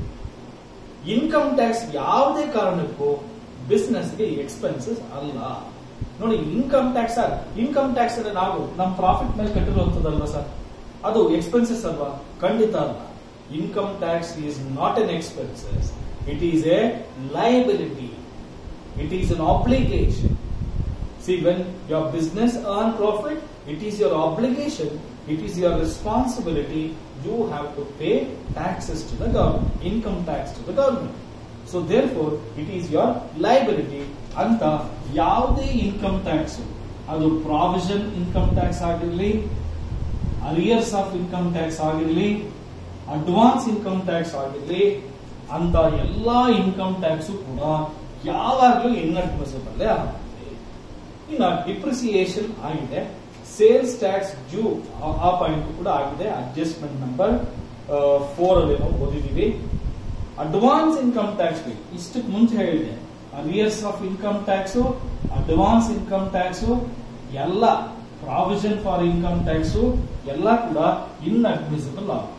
income tax ಯಾವುದೇ ಕಾರಣಕ್ಕೂ ಬಿಸ್ನೆಸ್ಗೆ ಎಕ್ಸ್ಪೆನ್ಸಸ್ ಅಲ್ಲ ನೋಡಿ ಇನ್ಕಮ್ ಟ್ಯಾಕ್ಸ್ ಇನ್ಕಮ್ ಟ್ಯಾಕ್ಸ್ ಅಂದ್ರೆ ನಾವು ನಮ್ಮ ಪ್ರಾಫಿಟ್ ಮೇಲೆ ಕಟ್ಟಿರುವಂತದಲ್ವಾ ಸರ್ ಅದು ಎಕ್ಸ್ಪೆನ್ಸಸ್ ಅಲ್ವಾ ಖಂಡಿತ ಅಲ್ಲ income tax is not an expenses it is a liability it is an obligation See, when your business earn profit, it is your obligation, it is your responsibility. You have to pay taxes to the government, income tax to the government. So therefore, it is your liability. ಅಂತ ಯಾವುದೇ income tax ಅದು provision income tax ಆಗಿರಲಿ arrears of income tax ಆಗಿರಲಿ advance income tax ಆಗಿರಲಿ ಅಂತ ಎಲ್ಲಾ income tax ಕೂಡ ಯಾವಾಗಲೂ ಇನ್ಅಡ್ಮಿಸಿಬಲ್ ಆಗುತ್ತೆ ಇನ್ನ ಡಿಪ್ರಿಸಿಯೇಷನ್ ಆಗಿದೆ ಸೇಲ್ಸ್ ಟ್ಯಾಕ್ಸ್ ಡ್ಯೂ ಆ ಪಾಯಿಂಟ್ ಕೂಡ ಆಗಿದೆ ಅಡ್ಜಸ್ಟ್ಮೆಂಟ್ ನಂಬರ್ ಫೋರ್ ಅಲ್ಲಿ ನಾವು ಓದಿದೀವಿ ಅಡ್ವಾನ್ಸ್ ಇನ್ಕಮ್ ಟ್ಯಾಕ್ಸ್ ಇಷ್ಟಕ್ಕೆ ಮುಂಚೆ ಹೇಳಿದೆ arrears of income tax advance income tax ಎಲ್ಲ ಪ್ರಾವಿಷನ್ ಫಾರ್ ಇನ್ಕಮ್ ಟ್ಯಾಕ್ಸ್ ಎಲ್ಲ ಕೂಡ ಇನ್ಅಡ್ಮಿಸಿಬಲ್ ಆಗುತ್ತೆ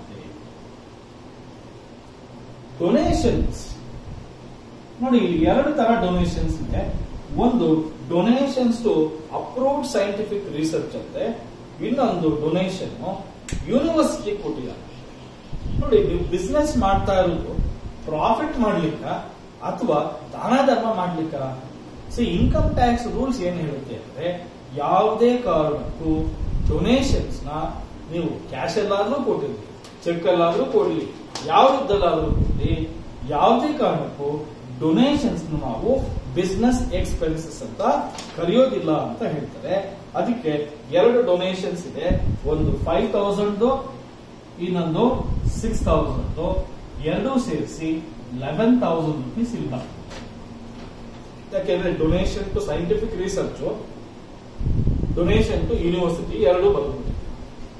ಡೊನೇಷನ್ಸ್ ನೋಡಿ ಇಲ್ಲಿ ಎರಡು ತರ ಡೊನೇಷನ್ಸ್ ಇದೆ ಒಂದು donations to approved scientific research ಅಂತೆ ಇನ್ನೊಂದು ಡೊನೇಷನ್ ಯೂನಿವರ್ಸಿಟಿ ಕೊಟ್ಟಿದ್ದಾರೆ ನೋಡಿ ನೀವು ಬಿಸ್ನೆಸ್ ಮಾಡ್ತಾ ಇರೋದು ಪ್ರಾಫಿಟ್ ಮಾಡ್ಲಿಕ್ಕ ಅಥವಾ ದಾನ ಧರ್ಮ ಮಾಡ್ಲಿಕ್ಕ ಸೊ ಇನ್ಕಮ್ ಟ್ಯಾಕ್ಸ್ ರೂಲ್ಸ್ ಏನ್ ಹೇಳುತ್ತೆ ಅಂದ್ರೆ ಯಾವುದೇ ಕಾರಣಕ್ಕೂ ಡೊನೇಷನ್ಸ್ ನ ನೀವು ಕ್ಯಾಶ್ ಅಲ್ಲಾದ್ರೂ ಕೊಟ್ಟಿರ್ಲಿ ಚೆಕ್ ಅಲ್ಲಾದ್ರೂ ಕೊಡ್ಲಿ ಯಾವ್ದಲ್ಲಾದ್ರೂ ಕೊಡ್ಲಿ ಯಾವುದೇ ಕಾರಣಕ್ಕೂ ಡೊನೇಷನ್ಸ್ ನಾವು ಬಿಸ್ನೆಸ್ ಎಕ್ಸ್ಪೆನ್ಸಸ್ ಅಂತ ಕರೆಯೋದಿಲ್ಲ ಅಂತ ಹೇಳ್ತಾರೆ ಅದಕ್ಕೆ ಎರಡು ಡೊನೇಷನ್ಸ್ ಇದೆ ಒಂದು ಫೈವ್ ತೌಸಂಡ್ ಇನ್ನೊಂದು ಸಿಕ್ಸ್ ತೌಸಂಡ್ ಎರಡೂ ಸೇರಿಸಿ ಲೆವೆನ್ ತೌಸಂಡ್ ರುಪೀಸ್ ಇಲ್ಲ ಯಾಕೆಂದ್ರೆ donation to scientific research donation to university ಎರಡು ಬರುತ್ತೆ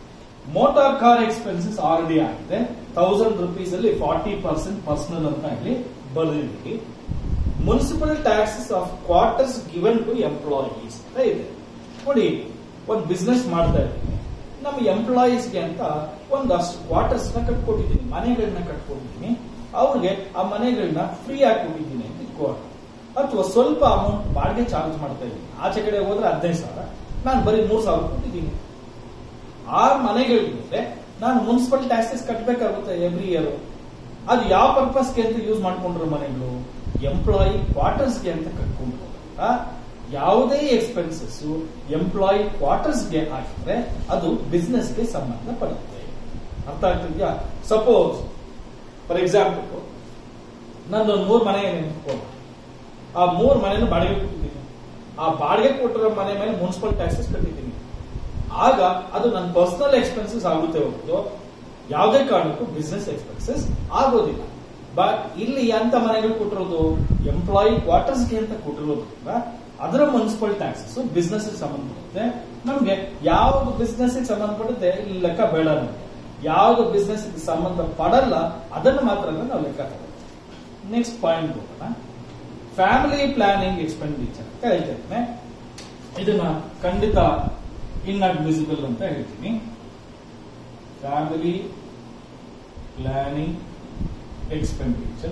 ಮೋಟಾರ್ ಕಾರ್ ಎಕ್ಸ್ಪೆನ್ಸಸ್ ಆಲ್ರೆಡಿ ಆಗಿದೆ ತೌಸಂಡ್ ರುಪೀಸ್ ಅಲ್ಲಿ ಫಾರ್ಟಿ ಪರ್ಸೆಂಟ್ ಪರ್ಸನಲ್ ಅಂತ ಇಲ್ಲಿ ಬರೆದಿದ್ದೀವಿ municipal taxes of quarters given to employees ಅಂತ ಇದೆ ನೋಡಿ ಒಂದು ಬಿಸ್ನೆಸ್ ಮಾಡ್ತಾ ಇದ್ದೀನಿ ನಮ್ಮ ಎಂಪ್ಲಾಯೀಸ್ಗೆ ಅಂತ ಒಂದಷ್ಟು ಕ್ವಾರ್ಟರ್ಸ್ ನ ಕಟ್ಕೊಟ್ಟಿದ್ದೀನಿ ಮನೆಗಳನ್ನ ಕಟ್ಕೊಟ್ಟಿದ್ದೀನಿ ಅವ್ರಿಗೆ ಆ ಮನೆಗಳನ್ನ ಫ್ರೀ ಆಗಿ ಕೊಟ್ಟಿದ್ದೀನಿ ಅಂತ ಇಟ್ಕೊಳ್ಳೋಣ ಅಥವಾ ಸ್ವಲ್ಪ ಅಮೌಂಟ್ ಬಾಡಿಗೆ ಚಾರ್ಜ್ ಮಾಡ್ತಾ ಇದ್ದೀನಿ ಆಚೆ ಕಡೆ ಹೋದ್ರೆ ಹದಿನೈದು ಸಾವಿರ ನಾನು ಬರೀ ಮೂರ್ ಸಾವಿರ ಕೊಟ್ಟಿದ್ದೀನಿ ಆ ಮನೆಗಳ ಮೇಲೆ ನಾನು ಮುನ್ಸಿಪಲ್ ಟ್ಯಾಕ್ಸಸ್ ಕಟ್ಟಬೇಕಾಗುತ್ತೆ ಎವ್ರಿ ಇಯರ್ ಅದು ಯಾವ ಪರ್ಪಸ್ಗೆ ಅಂತ ಯೂಸ್ ಮಾಡ್ಕೊಂಡ್ರು ಮನೆಗಳು ಎಂಪ್ಲಾಯಿ ಕ್ವಾರ್ಟರ್ಸ್ಗೆ ಅಂತ ಕಟ್ಕೊಂಡ್ರು ಆ, ಯಾವುದೇ ಎಕ್ಸ್ಪೆನ್ಸಸ್ ಎಂಪ್ಲಾಯಿ ಕ್ವಾರ್ಟರ್ಸ್ಗೆ ಹಾಕಿದ್ರೆ ಅದು ಬಿಸ್ನೆಸ್ಗೆ ಸಂಬಂಧ ಪಡುತ್ತೆ ಅರ್ಥ ಆಗ್ತಿದ್ಯಾ ಸಪೋಸ್ ಫಾರ್ ಎಕ್ಸಾಂಪಲ್ ನಂದೊಂದು ಮೂರು ಮನೆ ನೆನ್ಸ್ಕೊಂಡು ಆ ಮೂರು ಮನೆಯನ್ನು ಬಾಡಿಗೆ ಕೊಟ್ಟಿದ್ದೀನಿ ಆ ಬಾಡಿಗೆ ಕೊಟ್ಟಿರೋ ಮನೆ ಮೇಲೆ ಮುನ್ಸಿಪಲ್ ಟ್ಯಾಕ್ಸಸ್ ಕಟ್ಟಿದ್ದೀನಿ ಆಗ ಅದು ನನ್ನ ಪರ್ಸನಲ್ ಎಕ್ಸ್ಪೆನ್ಸಸ್ ಆಗುತ್ತೆ ಹೊರತು ಯಾವುದೇ ಕಾರಣಕ್ಕೂ ಬಿಸ್ನೆಸ್ ಎಕ್ಸ್ಪೆನ್ಸಸ್ ಆಗೋದಿಲ್ಲ ಬಟ್ ಇಲ್ಲಿ ಎಂತ ಮನೆಗಳು ಕೊಟ್ಟಿರೋದು ಎಂಪ್ಲಾಯಿ ಕ್ವಾರ್ಟರ್ಸ್ಗೆ ಅಂತ ಕೊಟ್ಟಿರೋದ್ರಿಂದ ಅದರ ಮುನ್ಸಿಪಲ್ ಟ್ಯಾಕ್ಸಸ್ ಬಿಸ್ನೆಸ್ ಸಂಬಂಧಪಡುತ್ತೆ ನಮ್ಗೆ ಯಾವ್ದು ಬಿಸ್ನೆಸ್ ಸಂಬಂಧಪಡುತ್ತೆ ಇಲ್ಲಿ ಲೆಕ್ಕ ಬೇಡ ನಮ್ಗೆ ಯಾವ್ದು ಬಿಸ್ನೆಸ್ ಸಂಬಂಧ ಪಡಲ್ಲ ಅದನ್ನು ಮಾತ್ರ ನಾವು ಲೆಕ್ಕ ತಗೋತೀವಿ ನೆಕ್ಸ್ಟ್ ಪಾಯಿಂಟ್ ಹೋಗೋಣ ಫ್ಯಾಮಿಲಿ ಪ್ಲಾನಿಂಗ್ ಎಕ್ಸ್ಪೆಂಡಿಚರ್ ಅಂತ ಹೇಳ್ತೇನೆ ಇದನ್ನ ಖಂಡಿತ ಇನ್ಅಡ್ಮಿಸಿಬಲ್ ಅಂತ ಹೇಳ್ತೀನಿ family planning expenditure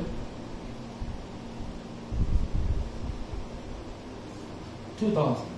two thousand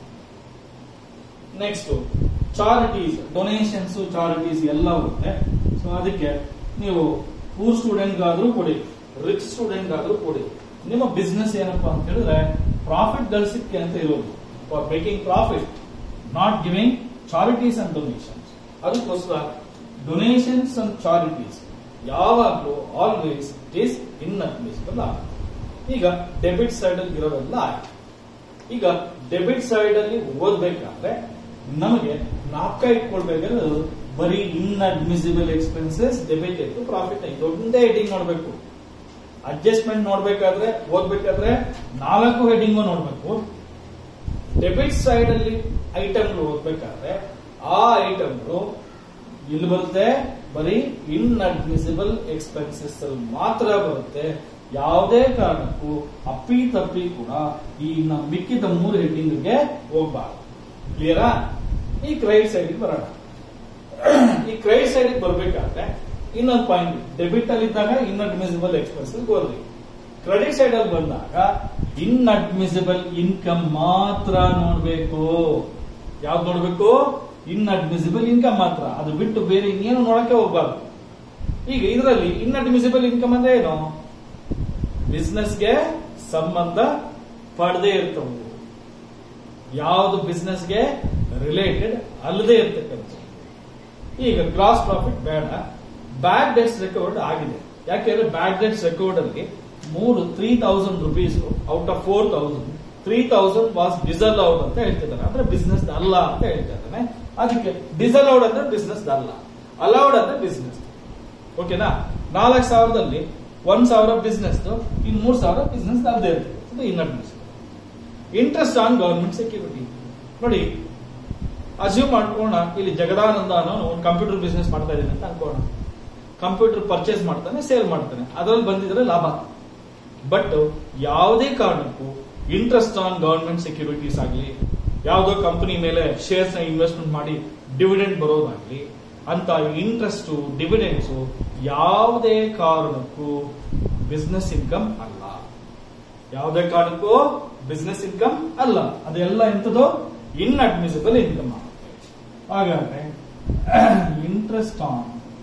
next charities donations charities ಎಲ್ಲ ಹೋಗುತ್ತೆ ಸೊ ಅದಕ್ಕೆ ನೀವು ಪೂರ್ ಸ್ಟೂಡೆಂಟ್ಗಾದ್ರೂ ಕೊಡಿ ರಿಚ್ ಸ್ಟೂಡೆಂಟ್ಗಾದ್ರೂ ಕೊಡಿ ನಿಮ್ಮ ಬಿಸ್ನೆಸ್ ಏನಪ್ಪಾ ಅಂತ ಹೇಳಿದ್ರೆ ಪ್ರಾಫಿಟ್ ಗಳಿಸಕ್ಕೆ ಅಂತ ಇರೋದು for making profit not giving charities and donations ಅದಕ್ಕೋಸ್ಕರ ಡೊನೇಷನ್ಸ್ ಅಂಡ್ ಚಾರಿಟೀಸ್ ಯಾವಾಗಲೂ ಆಲ್ವೇಸ್ ಇಸ್ ಇನ್ಅಡ್ಮಿಸಿಬಲ್ ಆಗುತ್ತೆ ಈಗ ಡೆಬಿಟ್ ಸೈಡ್ ಅಲ್ಲಿ ಇರೋದೆಲ್ಲ ಆಯ್ತು ಈಗ ಡೆಬಿಟ್ ಸೈಡ್ ಅಲ್ಲಿ ಓದ್ಬೇಕಾದ್ರೆ ನಮಗೆ ನಾಪ್ಕ ಇಟ್ಕೊಳ್ಬೇಕಾದ್ರೆ ಬರೀ ಇನ್ಅಡ್ಮಿಸಿಬಲ್ ಎಕ್ಸ್ಪೆನ್ಸಸ್ ಡೆಬಿಟ್ ಇತ್ತು ಪ್ರಾಫಿಟ್ ಇದೊಂದೇ ಹೆಡಿಂಗ್ ನೋಡ್ಬೇಕು ಅಡ್ಜಸ್ಟ್ಮೆಂಟ್ ನೋಡ್ಬೇಕಾದ್ರೆ ಓದ್ಬೇಕಾದ್ರೆ ನಾಲ್ಕು ಹೆಡಿಂಗು ನೋಡ್ಬೇಕು ಡೆಬಿಟ್ ಸೈಡ್ ಅಲ್ಲಿ ಐಟಮ್ಗಳು ಓದ್ಬೇಕಾದ್ರೆ ಆ ಐಟಮ್ಗಳು ಇಲ್ಲಿ ಬರುತ್ತೆ ಬರೀ ಇನ್ಅಡ್ಮಿಸಿಬಲ್ ಎಕ್ಸ್ಪೆನ್ಸಸ್ ಅಲ್ಲಿ ಮಾತ್ರ ಬರುತ್ತೆ ಯಾವುದೇ ಕಾರಣಕ್ಕೂ ಅಪ್ಪಿ ತಪ್ಪಿ ಕೂಡ ಈ ನ- ಮಿಕ್ಕಿದ ಮೂರು ಹೆಡ್ಡಿಂಗ್ಗೆ ಹೋಗ್ಬಾರ್ದು ಕ್ಲಿಯರಾ ಈ ಕ್ರೆಡಿಟ್ ಸೈಡ್ ಬರೋಣ ಈ ಕ್ರೆಡಿಟ್ ಸೈಡ್ ಬರ್ಬೇಕಾದ್ರೆ ಇನ್ನೊಂದು ಪಾಯಿಂಟ್ ಡೆಬಿಟ್ ಅಲ್ಲಿ ಇದ್ದಾಗ ಇನ್ಅಡ್ಮಿಸಿಬಲ್ ಎಕ್ಸ್ಪೆನ್ಸಸ್ ಓದ್ರಿ ಕ್ರೆಡಿಟ್ ಸೈಡ್ ಅಲ್ಲಿ ಬಂದಾಗ ಇನ್ಅಡ್ಮಿಸಿಬಲ್ ಇನ್ಕಮ್ ಮಾತ್ರ ನೋಡ್ಬೇಕು ಯಾವ್ದು ನೋಡ್ಬೇಕು ಇನ್ಅಡ್ಮಿಸಿಬಲ್ ಇನ್ಕಮ್ ಮಾತ್ರ ಅದು ಬಿಟ್ಟು ಬೇರೆ ಇನ್ನೇನು ನೋಡಕ್ಕೆ ಹೋಗ್ಬಾರ್ದು ಈಗ ಇದರಲ್ಲಿ ಇನ್ಅಡ್ಮಿಸಿಬಲ್ ಇನ್ಕಮ್ ಅಂದ್ರೆ ಏನು ಬಿಸ್ನೆಸ್ಗೆ ಸಂಬಂಧ ಪಡದೇ ಇರ್ತವು ಯಾವುದು ಬಿಸ್ನೆಸ್ಗೆ ರಿಲೇಟೆಡ್ ಅಲ್ಲದೆ ಇರ್ತಕ್ಕಂಥ ಈಗ ಗ್ರಾಸ್ ಪ್ರಾಫಿಟ್ ಬೇಡ ಬ್ಯಾಡ್ ಡೆಟ್ಸ್ ರೆಕಾರ್ಡ್ ಆಗಿದೆ ಯಾಕೆಂದ್ರೆ ಬ್ಯಾಡ್ ಡೆಟ್ಸ್ ರೆಕಾರ್ಡ್ ಅಲ್ಲಿ ಮೂರು three thousand rupees out of four thousand three thousand was disallowed ಅಂತ ಹೇಳ್ತಿದ್ದಾನೆ ಅಂದ್ರೆ ಬಿಸ್ನೆಸ್ ಅಲ್ಲ ಅಂತ ಹೇಳ್ತಾ ಇದ್ದಾನೆ ಅದಕ್ಕೆ ಡಿಸಲ್ಔಡ್ ಅಂದ್ರೆ ಬಿಸ್ನೆಸ್ ಅಲ್ಲ ಅಲೌಡ್ ಅಂದ್ರೆ ಬಿಸ್ನೆಸ್ ಓಕೆನಾ ನಾಲ್ಕು ಸಾವಿರದಲ್ಲಿ ಒಂದ್ ಸಾವಿರ ಬಿಸ್ನೆಸ್ ಇನ್ ಮೂರ್ ಸಾವಿರ ಬಿಸ್ನೆಸ್ ಅಲ್ಲದೆ ಇರ್ತದೆ ಇದು inadmissible interest on government security ನೋಡಿ ಅಸ್ಯೂಮ್ ಮಾಡ್ಕೋಣ ಇಲ್ಲಿ ಜಗದಾನಂದ ಅನ್ನೋ ಒಂದು ಕಂಪ್ಯೂಟರ್ ಬಿಸ್ನೆಸ್ ಮಾಡ್ತಾ ಇದ್ದೀನಿ ಅಂತ ಅನ್ಕೋಣ ಕಂಪ್ಯೂಟರ್ ಪರ್ಚೇಸ್ ಮಾಡ್ತಾನೆ ಸೇಲ್ ಮಾಡ್ತಾನೆ ಅದರಲ್ಲಿ ಬಂದಿದ್ರೆ ಲಾಭ ಬಟ್ ಯಾವುದೇ ಕಾರಣಕ್ಕೂ ಇಂಟ್ರೆಸ್ಟ್ ಆನ್ ಗವರ್ಮೆಂಟ್ ಸೆಕ್ಯೂರಿಟೀಸ್ ಆಗಲಿ ಯಾವುದೋ ಕಂಪನಿ ಮೇಲೆ ಶೇರ್ಸ್ ನ ಇನ್ವೆಸ್ಟ್ಮೆಂಟ್ ಮಾಡಿ ಡಿವಿಡೆಂಡ್ ಬರೋದಾಗ್ಲಿ ಅಂತ ಇಂಟ್ರೆಸ್ಟ್ ಡಿವಿಡೆಂಡ್ಸ್ ಯಾವುದೇ ಕಾರಣಕ್ಕೂ ಬಿಸ್ನೆಸ್ ಇನ್ಕಮ್ ಅಲ್ಲ ಯಾವುದೇ ಕಾರಣಕ್ಕೂ ಬಿಸ್ನೆಸ್ ಇನ್ಕಮ್ ಅಲ್ಲ ಅದೆಲ್ಲ ಎಂತದ್ದು ಇನ್ಅಡ್ಮಿಸಿಬಲ್ ಇನ್ಕಮ್ ಆಗುತ್ತೆ ಹಾಗಾದ್ರೆ interest on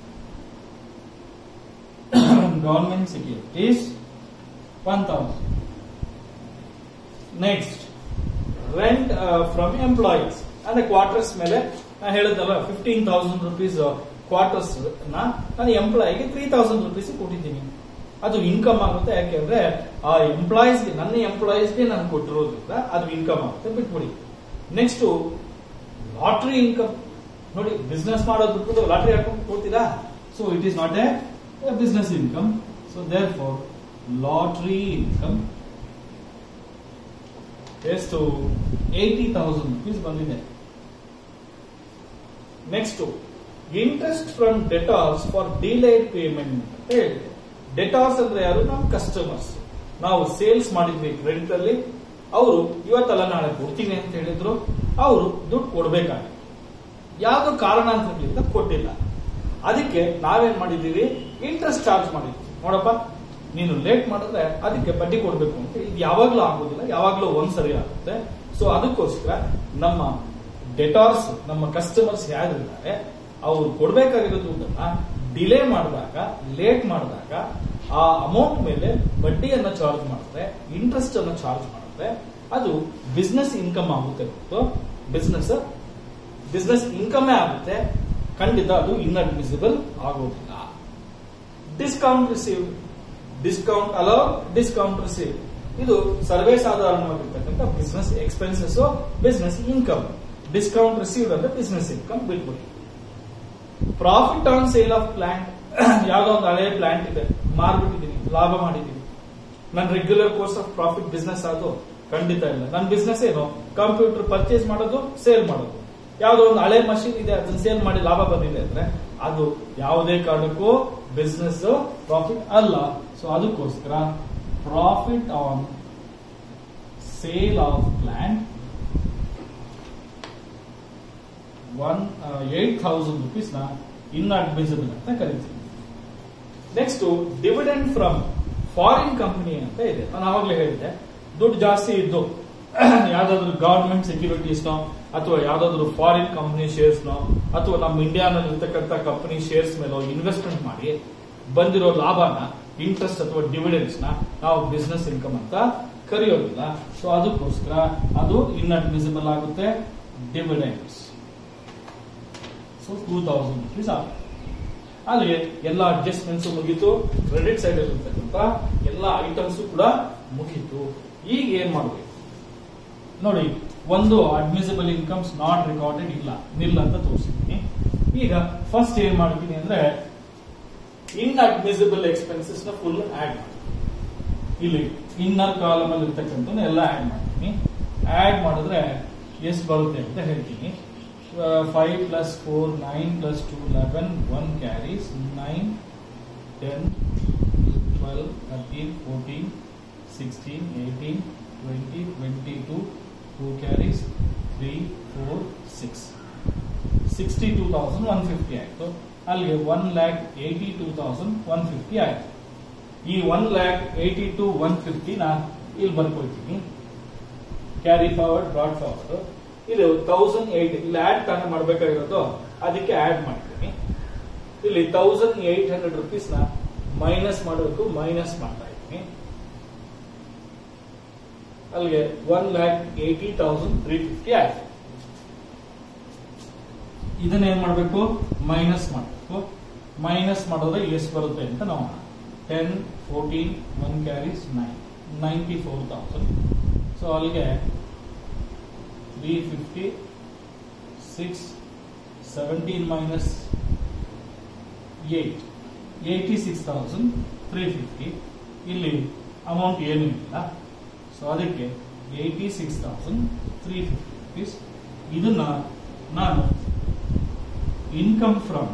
government securities one thousand next rent from employees ಅಂದ್ರೆ ಕ್ವಾರ್ಟರ್ಸ್ ಮೇಲೆ ನಾ ಹೇಳಿದ್ನಲ್ಲ ಫಿಫ್ಟೀನ್ ತೌಸಂಡ್ ರುಪೀಸ್ ಕ್ವಾರ್ಟರ್ಸ್ ನ ನಾನು ಎಂಪ್ಲಾಯಿಗೆ ತ್ರೀ ತೌಸಂಡ್ ರುಪೀಸ್ ಕೊಟ್ಟಿದ್ದೀನಿ ಅದು ಇನ್ಕಮ್ ಆಗುತ್ತೆ ಯಾಕೆಂದ್ರೆ ಆ ಎಂಪ್ಲಾಯೀಸ್ಗೆ ನನ್ನ ಎಂಪ್ಲಾಯೀಸ್ಗೆ ನಾನು ಕೊಟ್ಟಿರೋದ್ರಿಂದ ಅದು ಇನ್ಕಮ್ ಆಗುತ್ತೆ ಬಿಟ್ಬಿಡಿ ನೆಕ್ಸ್ಟ್ ಲಾಟ್ರಿ ಇನ್ಕಮ್ ನೋಡಿ ಬಿಸ್ನೆಸ್ ಮಾಡೋದು ಲಾಟ್ರಿ ಹಾಕೊಂಡು ಕೊಡ್ತೀರಾ so it is not a business income so there for lottery income ಎಷ್ಟು ಏಯ್ಟಿ ತೌಸಂಡ್ ರುಪೀಸ್ ಬಂದಿದೆ next interest from debtors for delayed payment ಅಂತ ಹೇಳಿದೆ ಡೆಟಾರ್ಸ್ ಅಂದ್ರೆ ಯಾರು ನಮ್ಮ ಕಸ್ಟಮರ್ಸ್ ನಾವು ಸೇಲ್ಸ್ ಮಾಡಿದ್ವಿ ಕ್ರೆಡಿಟ್ ಅಲ್ಲಿ ಅವರು ಇವತ್ತಲ್ಲ ನಾಳೆ ಕೊಡ್ತೀನಿ ಅಂತ ಹೇಳಿದ್ರು ಅವರು ದುಡ್ಡು ಕೊಡ್ಬೇಕಾಗಿತ್ತು ಯಾವ್ದೋ ಕಾರಣಾಂತರಗಳಿಂದ ಕೊಟ್ಟಿಲ್ಲ ಅದಕ್ಕೆ ನಾವೇನ್ ಮಾಡಿದೀವಿ ಇಂಟ್ರೆಸ್ಟ್ ಚಾರ್ಜ್ ಮಾಡಿದ್ವಿ ನೋಡಪ್ಪ ನೀನು ಲೇಟ್ ಮಾಡಿದ್ರೆ ಅದಕ್ಕೆ ಬಡ್ಡಿ ಕೊಡ್ಬೇಕು ಅಂತ ಇದು ಯಾವಾಗ್ಲೂ ಆಗೋದಿಲ್ಲ ಯಾವಾಗ್ಲೂ ಒಂದ್ಸರಿ ಆಗುತ್ತೆ ಸೊ ಅದಕ್ಕೋಸ್ಕರ ನಮ್ಮ ಡೆಟಾರ್ಸ್ ನಮ್ಮ ಕಸ್ಟಮರ್ಸ್ ಯಾರಿದ್ದಾರೆ ಅವ್ರು ಕೊಡ್ಬೇಕಾಗಿರೋ ದುಡ್ಡನ್ನ ಡಿಲೇ ಮಾಡಿದಾಗ ಲೇಟ್ ಮಾಡಿದಾಗ ಆ ಅಮೌಂಟ್ ಮೇಲೆ ಬಡ್ಡಿಯನ್ನ ಚಾರ್ಜ್ ಮಾಡಿದ್ರೆ ಇಂಟ್ರೆಸ್ಟ್ ಅನ್ನ ಚಾರ್ಜ್ ಮಾಡಿದ್ರೆ ಅದು ಬಿಸ್ನೆಸ್ ಇನ್ಕಮ್ ಆಗುತ್ತೆ ಹೊರತು ಬಿಸ್ನೆಸ್ ಬಿಸ್ನೆಸ್ ಇನ್ಕಮೇ ಆಗುತ್ತೆ ಖಂಡಿತ ಅದು ಇನ್ಅಡ್ಮಿಸಿಬಲ್ ಆಗೋದಿಲ್ಲ discount receive discount allow discount receive ಇದು ಸರ್ವೇ ಸಾಧಾರಣವಾಗಿರ್ತಕ್ಕಂಥ business expenses business income discount received ಅಂದ್ರೆ ಬಿಸ್ನೆಸ್ ಇನ್ಕಮ್ ಬಿಟ್ಬಿಡಿ profit on sale of plant ಯಾವ್ದೋ ಒಂದು ಹಳೆಯ ಪ್ಲಾಂಟ್ ಇದೆ ಮಾರ್ಬಿಟ್ಟಿದ್ದೀನಿ ಲಾಭ ಮಾಡಿದ್ದೀನಿ ನನ್ನ regular course of profit business ಅದು ಖಂಡಿತ ಇಲ್ಲ ನನ್ನ ಬಿಸ್ನೆಸ್ ಏನು ಕಂಪ್ಯೂಟರ್ ಪರ್ಚೇಸ್ ಮಾಡೋದು ಸೇಲ್ ಮಾಡೋದು ಯಾವ್ದೋ ಒಂದು ಹಳೆ ಮಷೀನ್ ಇದೆ ಅದನ್ನ ಸೇಲ್ ಮಾಡಿ ಲಾಭ ಬಂದಿದೆ ಅಂದ್ರೆ ಅದು ಯಾವುದೇ ಕಾರಣಕ್ಕೂ ಬಿಸ್ನೆಸ್ ಪ್ರಾಫಿಟ್ ಅಲ್ಲ ಸೊ ಅದಕ್ಕೋಸ್ಕರ profit on sale of plant one eight thousand rupees ನ ಇನ್ಅಡ್ಮಿಸಿಬಲ್ ಅಂತ ಕರಿತೀವಿ next dividend from foreign company ಅಂತ ಇದೆ ನಾನು ಆವಾಗಲೇ ಹೇಳಿದೆ ದುಡ್ಡು ಜಾಸ್ತಿ ಇದ್ದು ಯಾವ್ದಾದ್ರು ಗವರ್ಮೆಂಟ್ ಸೆಕ್ಯೂರಿಟೀಸ್ ನೋ ಅಥವಾ ಯಾವ್ದಾದ್ರು ಫಾರಿನ್ ಕಂಪನಿ ಶೇರ್ಸ್ ನೋ ಅಥವಾ ನಮ್ಮ ಇಂಡಿಯಾನಲ್ಲಿ ಇರ್ತಕ್ಕಂಥ ಕಂಪನಿ ಶೇರ್ಸ್ ಮೇಲೋ ಇನ್ವೆಸ್ಟ್ಮೆಂಟ್ ಮಾಡಿ ಬಂದಿರೋ ಲಾಭನ ಇಂಟ್ರೆಸ್ಟ್ ಅಥವಾ ಡಿವಿಡೆಂಡ್ಸ್ ನ ನಾವು ಬಿಸ್ನೆಸ್ ಇನ್ಕಮ್ ಅಂತ ಕರೆಯೋದಿಲ್ಲ ಸೊ ಅದಕ್ಕೋಸ್ಕರ ಅದು ಇನ್ಅಡ್ಮಿಸಿಬಲ್ ಆಗುತ್ತೆ dividends so two thousand rupees ಆಗುತ್ತೆ ಅಲ್ಲಿಗೆ ಎಲ್ಲ ಅಡ್ಜಸ್ಟ್ಮೆಂಟ್ಸ್ ಮುಗೀತು ಕ್ರೆಡಿಟ್ ಸೈಡ್ ಇರತಕ್ಕಂತ ಎಲ್ಲ ಐಟಮ್ಸ್ ಕೂಡ ಮುಗೀತು ಈಗ ಏನ್ ಮಾಡಬೇಕು ನೋಡಿ ಒಂದು ಅಡ್ಮಿಸಿಬಲ್ ಇನ್ಕಮ್ಸ್ ನಾಟ್ ರೆಕಾರ್ಡೆಡ್ ಇಲ್ಲ ನಿಲ್ ಅಂತ ತೋರಿಸಿದ್ದೀನಿ ಈಗ ಫಸ್ಟ್ ಏನ್ ಮಾಡ್ತೀನಿ ಅಂದ್ರೆ ಇನ್ ಅಡ್ಮಿಸಿಬಲ್ ಎಕ್ಸ್ಪೆನ್ಸಸ್ ನ ಫುಲ್ ಆಡ್ ಮಾಡಿ ಇಲ್ಲಿ ಇನ್ನರ್ ಕಾಲಮ್ ಅಲ್ಲಿ ಇರ್ತಕ್ಕಂಥ ಎಲ್ಲ ಆಡ್ ಮಾಡ್ತೀನಿ ಆಡ್ ಮಾಡಿದ್ರೆ ಎಷ್ಟು ಬರುತ್ತೆ ಅಂತ ಹೇಳ್ತೀನಿ five plus four nine plus two eleven one carries nine ten twelve thirteen fourteen sixteen eighteen twenty twenty two two carries three four six sixty two thousand one fifty ಆಯ್ತು ಅಲ್ಲಿಗೆ one lakh eighty two thousand one fifty ಆಯ್ತು ಈ one lakh eighty two one ಫಿಫ್ಟಿನ ಇಲ್ಲಿ ಬರ್ಕೊಳ್ತೀನಿ carry forward brought forward ಇದು thousand eight ಇಲ್ಲಿ add ತಾನೇ ಮಾಡ್ಬೇಕಾಗಿರೋದು ಅದಕ್ಕೆ ಆಡ್ ಮಾಡ್ತೀನಿ ಇಲ್ಲಿ ತೌಸಂಡ್ ಏಟ್ ಹಂಡ್ರೆಡ್ ರುಪೀಸ್ ನ ಮೈನಸ್ ಮಾಡಬೇಕು ಮೈನಸ್ ಮಾಡ್ತಾ ಇದ್ದೀನಿ ಅಲ್ಲಿಗೆ one lakh eighty thousand three fifty ಆಯ್ತು ಇದನ್ನ ಏನ್ ಮಾಡಬೇಕು ಮೈನಸ್ ಮಾಡಬೇಕು ಮೈನಸ್ ಮಾಡಿದ್ರೆ ಎಷ್ಟು ಬರುತ್ತೆ ಅಂತ ನಾವು ten fourteen one carries nine ninety four thousand so ಅಲ್ಲಿಗೆ three fifty six seventeen minus eight eighty six thousand three fifty ಇಲ್ಲಿ ಅಮೌಂಟ್ ಏನೂ ಇಲ್ಲ ಸೊ ಅದಕ್ಕೆ eighty six thousand three fifty rupees ಇದನ್ನ ನಾನು ಇನ್ಕಮ್ ಫ್ರಮ್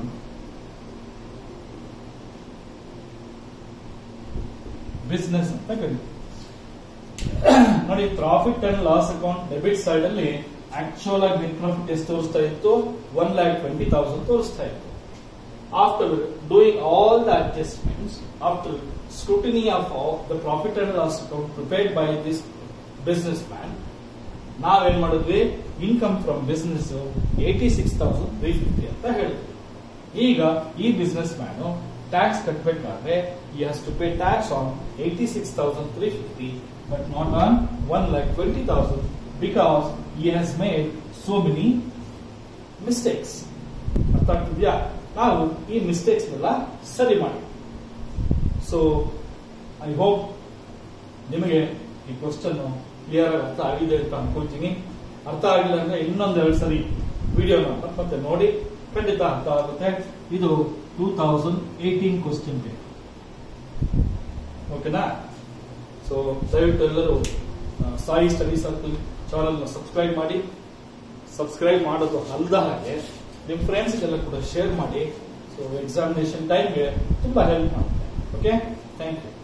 ಬಿಸ್ನೆಸ್ ಅಂತ ಕರೀತೀವಿ ನೋಡಿ profit and loss account debit side ಅಲ್ಲಿ ಆಕ್ಚುಯಲ್ ಆಗಿ ನೆಟ್ ಪ್ರಾಫಿಟ್ ಎಷ್ಟು ತೋರಿಸ್ತಾ ಇತ್ತು ಒನ್ ಲ್ಯಾಕ್ ಟ್ವೆಂಟಿ ತೌಸಂಡ್ ತೋರಿಸ್ತಾ ಇತ್ತು after doing all the adjustments after scrutiny of the profit and loss account prepared by this business man ನಾವೇನ್ ಮಾಡಿದ್ವಿ income from business eighty six thousand three fifty ಅಂತ ಹೇಳಿದ್ವಿ ಈಗ ಈ ಬಿಸ್ನೆಸ್ ಮ್ಯಾನು ಟ್ಯಾಕ್ಸ್ ಕಟ್ಟಬೇಕಾದ್ರೆ he has to pay tax on eighty six thousand three fifty but not on one lakh twenty thousand because he has made so many mistakes ಅರ್ಥ ಆಗ್ತಿದ್ಯಾ ನಾವು ಈ mistakes ಎಲ್ಲ ಸರಿ ಮಾಡಿ ಸೊ ಐ ಹೋಪ್ ನಿಮಗೆ ಈ ಕ್ವಶನ್ ಕ್ಲಿಯರ್ ಆಗಿ ಅರ್ಥ ಆಗಿದೆ ಅಂತ ಅನ್ಕೊಳ್ತೀನಿ ಅರ್ಥ ಆಗಿಲ್ಲ ಅಂದ್ರೆ ಇನ್ನೊಂದೆರಡು ಸರಿ ವಿಡಿಯೋನ ಮತ್ತೆ ನೋಡಿ ಖಂಡಿತ ಅರ್ಥ ಆಗುತ್ತೆ ಇದು ಟೂ ತೌಸಂಡ್ ಏಯ್ಟೀನ್ ಕ್ವಶನ್ ಓಕೆನಾ ಸೊ ದಯವಿಟ್ಟು ಎಲ್ಲರೂ ಆ, Sai study circle channel subscribe ಮಾಡಿ ಸಬ್ಸ್ಕ್ರೈಬ್ ಮಾಡೋದು ಅಲ್ದ ಹಾಗೆ ನಿಮ್ಮ ಫ್ರೆಂಡ್ಸ್ಗೆಲ್ಲ ಕೂಡ ಶೇರ್ ಮಾಡಿ ಸೊ ಎಕ್ಸಾಮಿನೇಷನ್ ಟೈಮ್ಗೆ ತುಂಬ ಹೆಲ್ಪ್ ಮಾಡುತ್ತೆ ಓಕೆ ಥ್ಯಾಂಕ್ ಯು